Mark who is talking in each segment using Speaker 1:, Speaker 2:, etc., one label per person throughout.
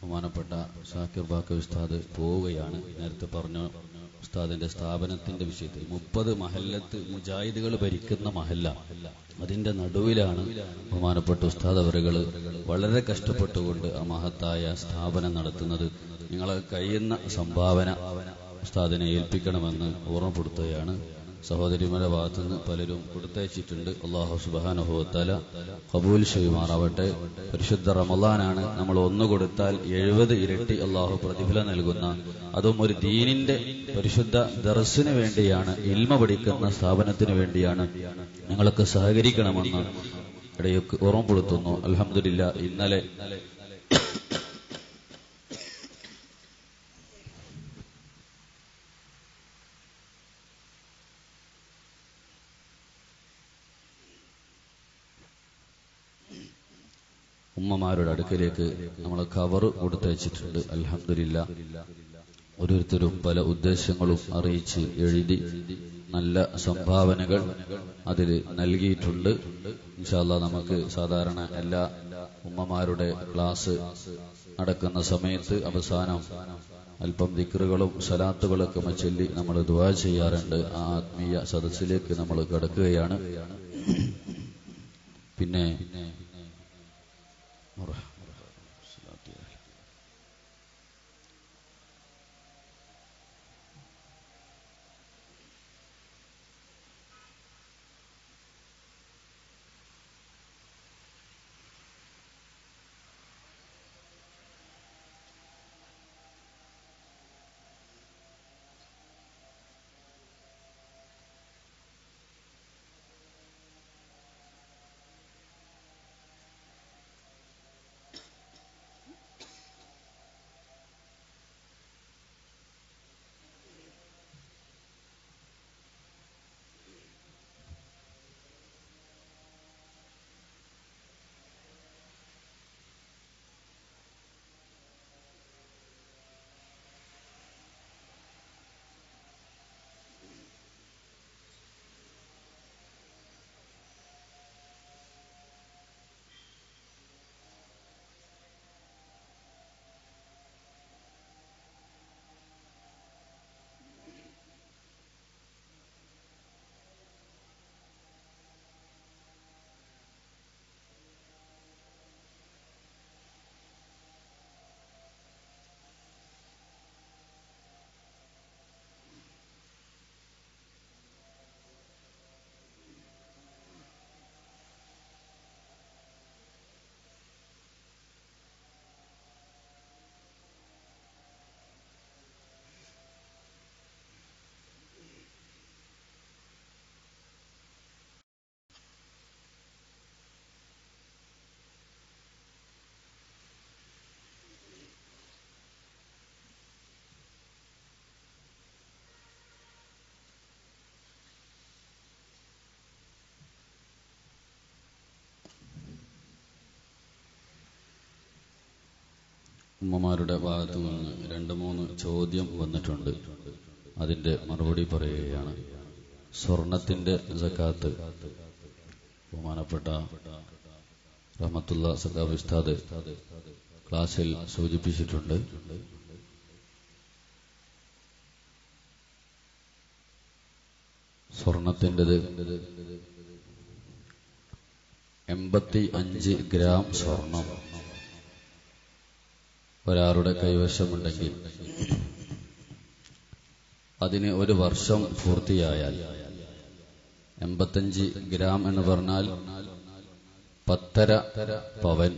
Speaker 1: ബഹുമാനപ്പെട്ട ഷാക്കിർ ബാക്ക ഉസ്താദ് പോവുകയാണ് നേരത്തെ പറഞ്ഞ ഉസ്താദിന്റെ സ്ഥാപനത്തിന്റെ വിഷയത്തിൽ മുപ്പത് മഹല്ലത്ത് മുജാഹിദുകൾ ഭരിക്കുന്ന മഹല്ല അതിന്റെ നടുവിലാണ് ബഹുമാനപ്പെട്ട ഉസ്താദ് അവരുകൾ വളരെ കഷ്ടപ്പെട്ടുകൊണ്ട് ആ മഹത്തായ സ്ഥാപനം നടത്തുന്നത് നിങ്ങളെ കഴിയുന്ന സംഭാവന ഉസ്താദിനെ ഏൽപ്പിക്കണമെന്ന് ഓർമ്മപ്പെടുത്തുകയാണ് സഹോദരിമാരുടെ ഭാഗത്തു നിന്ന് പലരും കൊടുത്തയച്ചിട്ടുണ്ട് അള്ളാഹു സുബാനുഭവത്താല കബൂൽ ചെയ്യുമാറാവട്ടെ പരിശുദ്ധ റമലാനാണ് നമ്മൾ ഒന്ന് കൊടുത്താൽ എഴുപത് ഇരട്ടി അള്ളാഹു പ്രതിഫലം നൽകുന്ന അതും ഒരു ദീനിന്റെ പരിശുദ്ധ ദർസിന് വേണ്ടിയാണ് ഇൽമ പഠിക്കുന്ന സ്ഥാപനത്തിന് വേണ്ടിയാണ് ഞങ്ങളൊക്കെ സഹകരിക്കണമെന്ന് ഇടയൊക്കെ ഓർമ്മപ്പെടുത്തുന്നു അലഹമില്ല ഇന്നലെ ഉമ്മമാരുടെ അടുക്കലേക്ക് നമ്മൾ കവർ കൊടുത്തയച്ചിട്ടുണ്ട് അലഹമില്ല ഓരോരുത്തരും പല ഉദ്ദേശങ്ങളും അറിയിച്ച് എഴുതി നല്ല സംഭാവനകൾ അതിൽ നൽകിയിട്ടുണ്ട് ഇൻഷാല്ല നമുക്ക് സാധാരണ എല്ലാ ഉമ്മമാരുടെ ക്ലാസ് നടക്കുന്ന സമയത്ത് അവസാനം അല്പം ദിക്റുകളും സലാത്തുകളൊക്കെ ചൊല്ലി നമ്മൾ ദുവാ ചെയ്യാറുണ്ട് ആ ആത്മീയ സദസ്സിലേക്ക് നമ്മൾ കടക്കുകയാണ് പിന്നെ ഉമ്മമാരുടെ ഭാഗത്തു നിന്ന് രണ്ട് മൂന്ന് ചോദ്യം വന്നിട്ടുണ്ട് അതിന്റെ മറുപടി പറയുകയാണ് സ്വർണത്തിന്റെ സക്കാത്ത് ബഹുമാനപ്പെട്ട റഹമത്തുള്ള സഖാബ് ഉസ്താദ് ക്ലാസ്സിൽ സൂചിപ്പിച്ചിട്ടുണ്ട് സ്വർണത്തിൻ്റെത് എൺപത്തി അഞ്ച് ഗ്രാം സ്വർണം ഒരാളുടെ കൈവശമുണ്ടെങ്കിൽ അതിന് ഒരു വർഷം പൂർത്തിയായാൽ എൺപത്തഞ്ച് ഗ്രാം എന്ന് പറഞ്ഞാൽ പത്തര പവൻ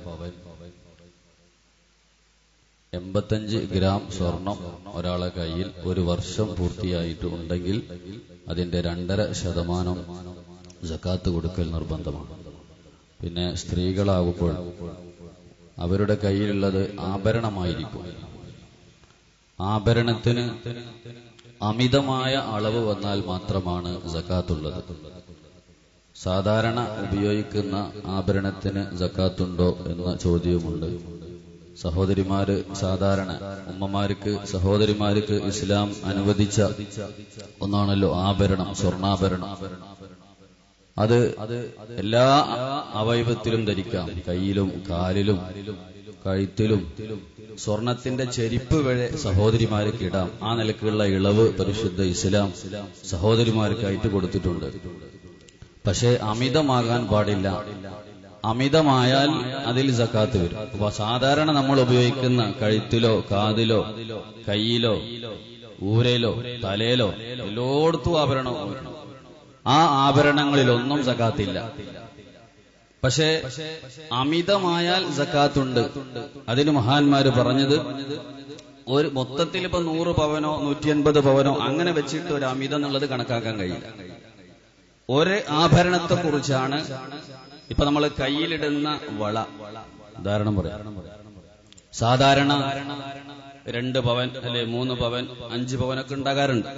Speaker 1: എൺപത്തഞ്ച് ഗ്രാം സ്വർണം ഒരാളെ കയ്യിൽ ഒരു വർഷം പൂർത്തിയായിട്ട് ഉണ്ടെങ്കിൽ അതിന്റെ രണ്ടര ശതമാനം ജക്കാത്ത് കൊടുക്കൽ നിർബന്ധമാണ് പിന്നെ സ്ത്രീകളാകുമ്പോൾ അവരുടെ കയ്യിലുള്ളത് ആഭരണമായിരിക്കും ആഭരണത്തിന് അമിതമായ അളവ് വന്നാൽ മാത്രമാണ് ജക്കാത്തുള്ളത് സാധാരണ ഉപയോഗിക്കുന്ന ആഭരണത്തിന് ജക്കാത്തുണ്ടോ എന്ന ചോദ്യവുമുണ്ട് സഹോദരിമാര് സാധാരണ ഉമ്മമാർക്ക് സഹോദരിമാർക്ക് ഇസ്ലാം അനുവദിച്ച ഒന്നാണല്ലോ ആഭരണം സ്വർണ്ണാഭരണം അത് എല്ലാ അവയവത്തിലും ധരിക്കാം കയ്യിലും കാലിലും കഴുത്തിലും സ്വർണത്തിന്റെ ചെരിപ്പ് വരെ സഹോദരിമാർക്ക് ഇടാം ആ നിലക്കുള്ള ഇളവ് പരിശുദ്ധ ഇസ്ലാം സഹോദരിമാർക്കായിട്ട് കൊടുത്തിട്ടുണ്ട് പക്ഷേ അമിതമാകാൻ പാടില്ല അമിതമായാൽ അതിൽ സക്കാത്ത് വരും അപ്പൊ സാധാരണ നമ്മൾ ഉപയോഗിക്കുന്ന കഴുത്തിലോ കാതിലോ കയ്യിലോ ഊരയിലോ തലയിലോ എല്ലായിടത്തും ആഭരണം ഉപയോഗിക്കണം. ആ ആഭരണങ്ങളിലൊന്നും സക്കാത്തില്ല പക്ഷേ അമിതമായാൽ സക്കാത്തുണ്ട് അതിന് മഹാന്മാര് പറഞ്ഞത് ഒരു മൊത്തത്തിൽ ഇപ്പൊ നൂറ് പവനോ നൂറ്റി അൻപത് പവനോ അങ്ങനെ വെച്ചിട്ട് ഒരു അമിതം എന്നുള്ളത് കണക്കാക്കാൻ കഴിയില്ല ഒരു ആഭരണത്തെ കുറിച്ചാണ് ഇപ്പൊ നമ്മൾ കയ്യിലിടുന്ന വള ഉദാഹരണം പറയാം സാധാരണ രണ്ട് പവൻ അല്ലെ മൂന്ന് പവൻ അഞ്ച് പവനൊക്കെ ഉണ്ടാകാറുണ്ട്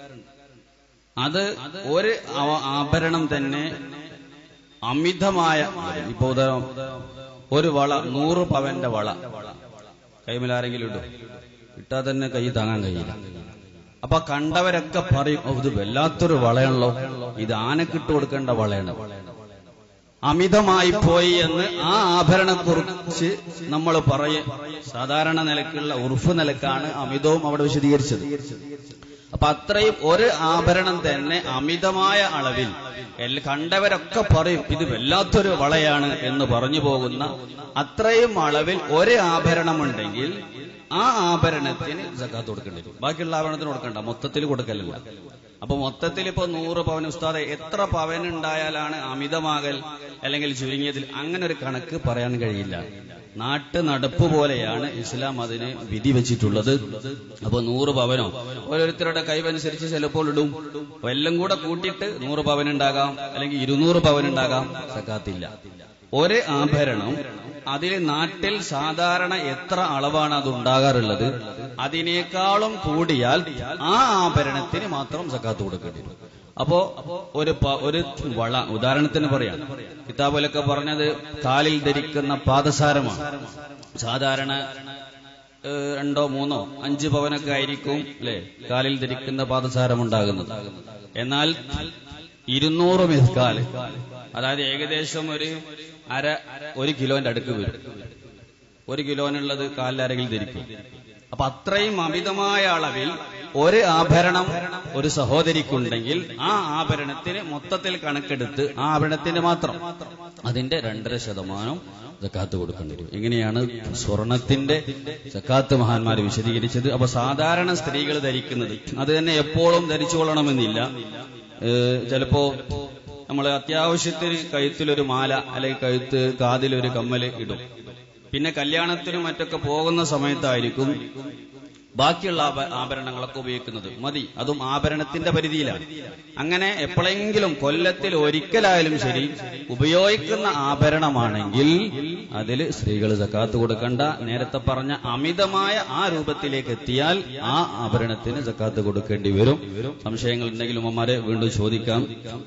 Speaker 1: അത് ഒരു ആ- ആഭരണം തന്നെ അമിതമായ ഇപ്പൊ ഉദാഹരണം ഒരു വള നൂറ് പവന്റെ വള കൈമലാരെങ്കിലും ഇടും ഇട്ടാ തന്നെ കൈ താങ്ങാൻ കഴിയില്ല അപ്പൊ കണ്ടവരൊക്കെ പറയും "ഓ, ഇത് വല്ലാത്തൊരു വളയാണല്ലോ ഇത് ആനക്കിട്ട് കൊടുക്കേണ്ട വളയാണ് അമിതമായി പോയി എന്ന് ആ ആഭരണക്കുറിച്ച് നമ്മൾ പറയ സാധാരണ നിലക്കുള്ള ഉറുഫ് നിലക്കാണ് അമിതവും അവിടെ വിശദീകരിച്ചത് അപ്പൊ അത്രയും ഒരു ആഭരണം തന്നെ അമിതമായ അളവിൽ എല്ല- കണ്ടവരൊക്കെ പറയും ഇത് വല്ലാത്തൊരു വളയാണ് എന്ന് പറഞ്ഞു പോകുന്ന അത്രയും അളവിൽ ഒരു ആഭരണമുണ്ടെങ്കിൽ ആ ആഭരണത്തിന് സക്കാത്ത് കൊടുക്കേണ്ടി വരും ബാക്കിയുള്ള ആഭരണത്തിന് കൊടുക്കണ്ട മൊത്തത്തിൽ കൊടുക്കലില്ല അപ്പൊ മൊത്തത്തിൽ ഇപ്പൊ നൂറ് പവൻ ഉസ്താദെ എത്ര പവൻ ഉണ്ടായാലാണ് അമിതമാകൽ അല്ലെങ്കിൽ ചുരുങ്ങിയതിൽ അങ്ങനെ ഒരു കണക്ക് പറയാൻ കഴിയില്ല നാട്ടു നടപ്പ് പോലെയാണ് ഇസ്ലാം അതിന് വിധി വെച്ചിട്ടുള്ളത് അപ്പൊ നൂറ് പവനോ ഓരോരുത്തരുടെ കഴിവനുസരിച്ച് ചിലപ്പോൾ ഇടും അപ്പൊ എല്ലാം കൂടെ കൂട്ടിയിട്ട് നൂറ് പവൻ ഉണ്ടാകാം അല്ലെങ്കിൽ ഇരുന്നൂറ് പവൻ ഉണ്ടാകാം സക്കാത്തില്ല ഒരു ആഭരണം അതിൽ നാട്ടിൽ സാധാരണ എത്ര അളവാണ് അത് ഉണ്ടാകാറുള്ളത് അതിനേക്കാളും കൂടിയാൽ ആ ആഭരണത്തിന് മാത്രം സക്കാത്ത് കൊടുക്കേണ്ടി വരും അപ്പോ ഒരു പ- ഒരു വള ഉദാഹരണത്തിന് പറയാം കിതാബിലൊക്കെ പറഞ്ഞത് കാലിൽ ധരിക്കുന്ന പാദസാരമാണ് സാധാരണ ഏഹ്, രണ്ടോ മൂന്നോ അഞ്ച് പവനൊക്കെ ആയിരിക്കും അല്ലെ കാലിൽ ധരിക്കുന്ന പാദസാരം ഉണ്ടാകുന്നത് എന്നാൽ ഇരുന്നൂറ് മിസ്കാല് അതായത് ഏകദേശം ഒരു അര ഒരു കിലോന്റെ അടുക്ക് വരും ഒരു കിലോനുള്ളത് കാലിലരകിൽ ധരിക്കും അപ്പൊ അത്രയും അമിതമായ അളവിൽ ഒരു ആഭരണം ഒരു സഹോദരിക്കുണ്ടെങ്കിൽ ആ ആഭരണത്തിന് മൊത്തത്തിൽ കണക്കെടുത്ത് ആ ആഭരണത്തിന് മാത്രം അതിന്റെ രണ്ടര ശതമാനം ജക്കാത്ത് കൊടുക്കേണ്ടി വരും ഇങ്ങനെയാണ് സ്വർണത്തിന്റെ ജക്കാത്ത് മഹാന്മാർ വിശദീകരിച്ചത് അപ്പൊ സാധാരണ സ്ത്രീകൾ ധരിക്കുന്നത് അത് തന്നെ എപ്പോഴും ധരിച്ചുകൊള്ളണമെന്നില്ല ഏഹ് ചിലപ്പോ നമ്മൾ അത്യാവശ്യത്തിന് കഴുത്തിലൊരു മാല അല്ലെങ്കിൽ കഴുത്ത് കാതിലൊരു കമ്മല് ഇടും പിന്നെ കല്യാണത്തിനും മറ്റൊക്കെ പോകുന്ന സമയത്തായിരിക്കും ബാക്കിയുള്ള ആഭ- ആഭരണങ്ങളൊക്കെ ഉപയോഗിക്കുന്നത് മതി അതും ആഭരണത്തിന്റെ പരിധിയിലാണ് അങ്ങനെ എപ്പോഴെങ്കിലും കൊല്ലത്തിൽ ഒരിക്കലായാലും ശരി ഉപയോഗിക്കുന്ന ആഭരണമാണെങ്കിൽ അതിൽ സ്ത്രീകൾ സക്കാത്ത് കൊടുക്കണ്ട നേരത്തെ പറഞ്ഞ അമിതമായ ആ രൂപത്തിലേക്ക് എത്തിയാൽ ആ ആഭരണത്തിന് സക്കാത്ത് കൊടുക്കേണ്ടി വരും സംശയങ്ങൾ ഉണ്ടെങ്കിൽ ഉമ്മമാരെ വീണ്ടും ചോദിക്കാം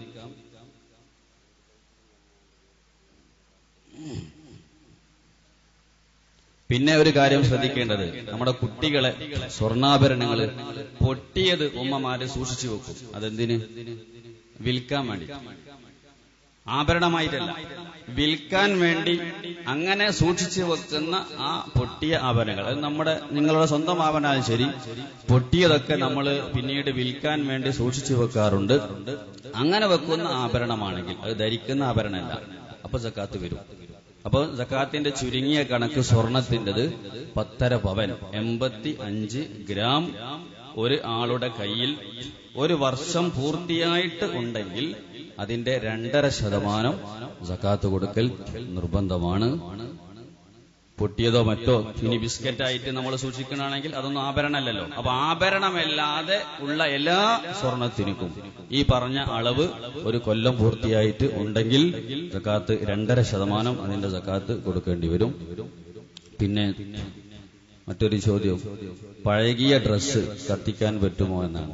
Speaker 1: പിന്നെ ഒരു കാര്യം ശ്രദ്ധിക്കേണ്ടത് നമ്മുടെ കുട്ടികളെ സ്വർണ്ണാഭരണങ്ങള് പൊട്ടിയത് ഉമ്മമാര് സൂക്ഷിച്ചു വെക്കും അതെന്തിന് വിൽക്കാൻ വേണ്ടി ആഭരണമായിട്ടല്ല വിൽക്കാൻ വേണ്ടി അങ്ങനെ സൂക്ഷിച്ചു വെക്കുന്ന ആ പൊട്ടിയ ആഭരണങ്ങൾ അത് നമ്മുടെ നിങ്ങളുടെ സ്വന്തം ആഭരണമായാലും ശരി പൊട്ടിയതൊക്കെ നമ്മൾ പിന്നീട് വിൽക്കാൻ വേണ്ടി സൂക്ഷിച്ചു വെക്കാറുണ്ട് അങ്ങനെ വെക്കുന്ന ആഭരണമാണെങ്കിൽ അത് ധരിക്കുന്ന ആഭരണമല്ല അപ്പൊ സക്കാത്ത് വരും അപ്പൊ സക്കാത്തിന്റെ ചുരുങ്ങിയ കണക്ക് സ്വർണത്തിൻ്റെത് പത്തര പവൻ എൺപത്തി അഞ്ച് ഗ്രാം ഒരു ആളുടെ കയ്യിൽ ഒരു വർഷം പൂർത്തിയായിട്ട് ഉണ്ടെങ്കിൽ അതിന്റെ രണ്ടര ശതമാനം സക്കാത്ത് കൊടുക്കൽ നിർബന്ധമാണ് പൊട്ടിയതോ മറ്റോ ഇനി ബിസ്ക്കറ്റ് ആയിട്ട് നമ്മൾ സൂക്ഷിക്കണമെങ്കിൽ അതൊന്നും ആഭരണമല്ലല്ലോ അപ്പൊ ആഭരണമല്ലാതെ ഉള്ള എല്ലാ സ്വർണത്തിനും ഈ പറഞ്ഞ അളവ് ഒരു കൊല്ലം പൂർത്തിയായിട്ട് ഉണ്ടെങ്കിൽ സക്കാത്ത് രണ്ടര ശതമാനം അതിന്റെ സക്കാത്ത് കൊടുക്കേണ്ടി വരും പിന്നെ മറ്റൊരു ചോദ്യം പഴകിയ ഡ്രസ്സ് കത്തിക്കാൻ പറ്റുമോ എന്നാണ്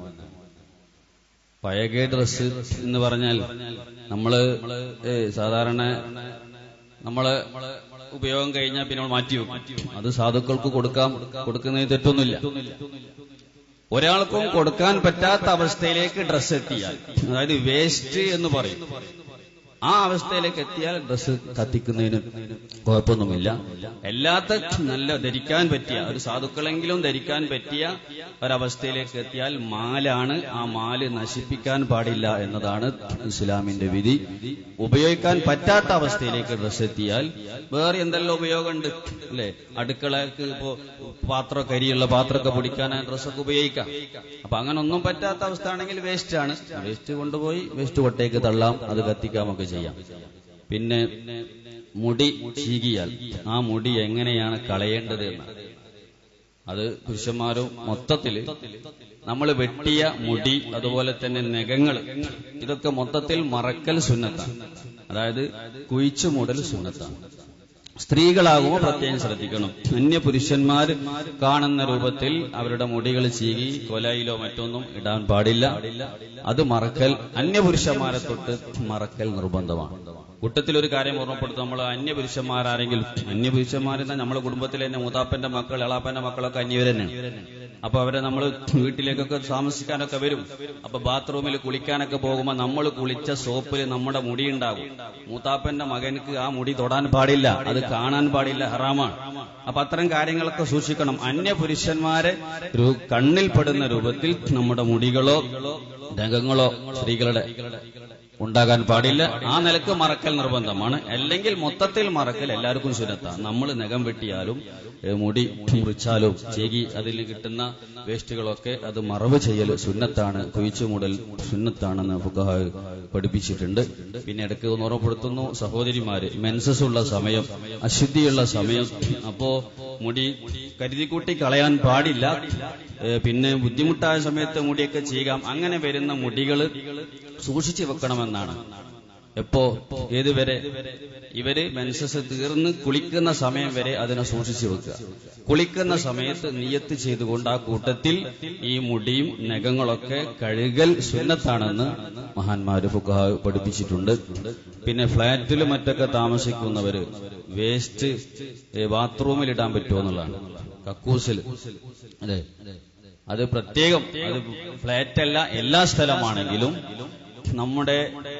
Speaker 1: പഴകിയ ഡ്രസ്സ് എന്ന് പറഞ്ഞാൽ നമ്മള് ഏ, സാധാരണ നമ്മള് ഉപയോഗം കഴിഞ്ഞാൽ പിന്നെ നമ്മൾ മാറ്റി വെക്കും അത് സാധുക്കൾക്ക് കൊടുക്കാം കൊടുക്കുന്നതിന് തെറ്റൊന്നുമില്ല ഒരാൾക്കും കൊടുക്കാൻ പറ്റാത്ത അവസ്ഥയിലേക്ക് ഡ്രസ്സ് എത്തിയാൽ അതായത് വേസ്റ്റ് എന്ന് പറയും ആ അവസ്ഥയിലേക്ക് എത്തിയാൽ ഡ്രസ്സ് കത്തിക്കുന്നതിന് കുഴപ്പമൊന്നുമില്ല എല്ലാത്ത നല്ല ധരിക്കാൻ പറ്റിയ ഒരു സാധുക്കളെങ്കിലും ധരിക്കാൻ പറ്റിയ ഒരവസ്ഥയിലേക്ക് എത്തിയാൽ മാലാണ് ആ മാല് നശിപ്പിക്കാൻ പാടില്ല എന്നതാണ് ഇസ്ലാമിന്റെ വിധി ഉപയോഗിക്കാൻ പറ്റാത്ത അവസ്ഥയിലേക്ക് ഡ്രസ്സ് എത്തിയാൽ വേറെ എന്തെല്ലാം ഉപയോഗമുണ്ട് അല്ലെ അടുക്കളക്ക് ഇപ്പോ പാത്രം കരിയുള്ള പാത്രമൊക്കെ പിടിക്കാൻ ആ ഡ്രസ്സൊക്കെ ഉപയോഗിക്കാം അപ്പൊ അങ്ങനെ ഒന്നും പറ്റാത്ത അവസ്ഥ ആണെങ്കിൽ വേസ്റ്റ് ആണ് വേസ്റ്റ് കൊണ്ടുപോയി വേസ്റ്റ് കൊട്ടേക്ക് തള്ളാം അത് കത്തിക്കാമൊക്കെ ചെയ്യാം പിന്നെ മുടി ചീകിയാൽ ആ മുടി എങ്ങനെയാണ് കളയേണ്ടത് എന്ന് അത് പുരുഷന്മാരും മൊത്തത്തില് നമ്മൾ വെട്ടിയ മുടി അതുപോലെ തന്നെ നഖങ്ങൾ ഇതൊക്കെ മൊത്തത്തിൽ മറക്കൽ സുന്നത്താണ് അതായത് കുഴിച്ചു മൂടൽ സുന്നത്താണ് സ്ത്രീകളാകുമ്പോൾ പ്രത്യേകം ശ്രദ്ധിക്കണം അന്യ പുരുഷന്മാർ കാണുന്ന രൂപത്തിൽ അവരുടെ മുടികൾ ചീകി കൊലയിലോ മറ്റൊന്നും ഇടാൻ പാടില്ല അത് മറക്കൽ അന്യപുരുഷന്മാരെ തൊട്ട് മറക്കൽ നിർബന്ധമാണ് കൂട്ടത്തിൽ ഒരു കാര്യം ഓർമ്മപ്പെടുത്തും നമ്മൾ അന്യപുരുഷന്മാരാരെങ്കിലും അന്യപുരുഷന്മാരെന്ന നമ്മുടെ കുടുംബത്തിലെ തന്നെ മൂത്താപ്പന്റെ മക്കൾ എളാപ്പന്റെ മക്കളൊക്കെ അന്യവർ തന്നെയാണ് അപ്പൊ അവരെ നമ്മൾ വീട്ടിലേക്കൊക്കെ താമസിക്കാനൊക്കെ വരും അപ്പൊ ബാത്റൂമിൽ കുളിക്കാനൊക്കെ പോകുമ്പോൾ നമ്മൾ കുളിച്ച സോപ്പിൽ നമ്മുടെ മുടി ഉണ്ടാകും മൂത്താപ്പന്റെ മകനക്ക് ആ മുടി തൊടാൻ പാടില്ല അത് കാണാൻ പാടില്ല ഹറാമാണ് അപ്പൊ അത്തരം കാര്യങ്ങളൊക്കെ സൂക്ഷിക്കണം അന്യ പുരുഷന്മാരെ രു- കണ്ണിൽപ്പെടുന്ന രൂപത്തിൽ നമ്മുടെ മുടികളോ രംഗങ്ങളോ സ്ത്രീകളുടെ ഉണ്ടാകാൻ പാടില്ല ആ നിലക്ക് മറക്കൽ നിർബന്ധമാണ് അല്ലെങ്കിൽ മൊത്തത്തിൽ മറക്കൽ എല്ലാവർക്കും സുന്നത്താണ് നമ്മൾ നഖം വെട്ടിയാലും ഏ, മുടി മുറിച്ചാലും ചേകി അതിൽ കിട്ടുന്ന വേസ്റ്റുകളൊക്കെ അത് മറവ് ചെയ്യൽ സുന്നത്താണ് കുഴിച്ചു മൂടൽ സുന്നത്താണെന്ന് ഫുഖഹ പഠിപ്പിച്ചിട്ടുണ്ട് പിന്നെ ഇടയ്ക്ക് ഒന്ന് ഓർമ്മപ്പെടുത്തുന്നു സഹോദരിമാര് മെൻസസ് ഉള്ള സമയം അശുദ്ധിയുള്ള സമയം അപ്പോ മുടി കരുതിക്കൂട്ടി കളയാൻ പാടില്ല ഏ, പിന്നെ ബുദ്ധിമുട്ടായ സമയത്ത് മുടിയൊക്കെ ചെയ്യാം അങ്ങനെ വരുന്ന മുടികൾ സൂക്ഷിച്ചു വെക്കണമെന്നാണ് എപ്പോ ഏതുവരെ ഇവര് മെൻസസ് തീർന്ന് കുളിക്കുന്ന സമയം വരെ അതിനെ സൂക്ഷിച്ചു വെക്കുക കുളിക്കുന്ന സമയത്ത് നിയത്ത് ചെയ്തുകൊണ്ട് ആ കൂട്ടത്തിൽ ഈ മുടിയും നഖങ്ങളൊക്കെ കഴുകൽ സുന്നത്താണെന്ന് മഹാന്മാര് ഫുഖഹ പഠിപ്പിച്ചിട്ടുണ്ട് പിന്നെ ഫ്ളാറ്റിൽ മറ്റൊക്കെ താമസിക്കുന്നവര് വേസ്റ്റ് ബാത്റൂമിൽ ഇടാൻ പറ്റുമോ എന്നുള്ളതാണ് കക്കൂസിൽ അതെ അത് പ്രത്യേകം അത് ഫ്ലാറ്റ് അല്ല എല്ലാ സ്ഥലമാണെങ്കിലും നമ്മുടെ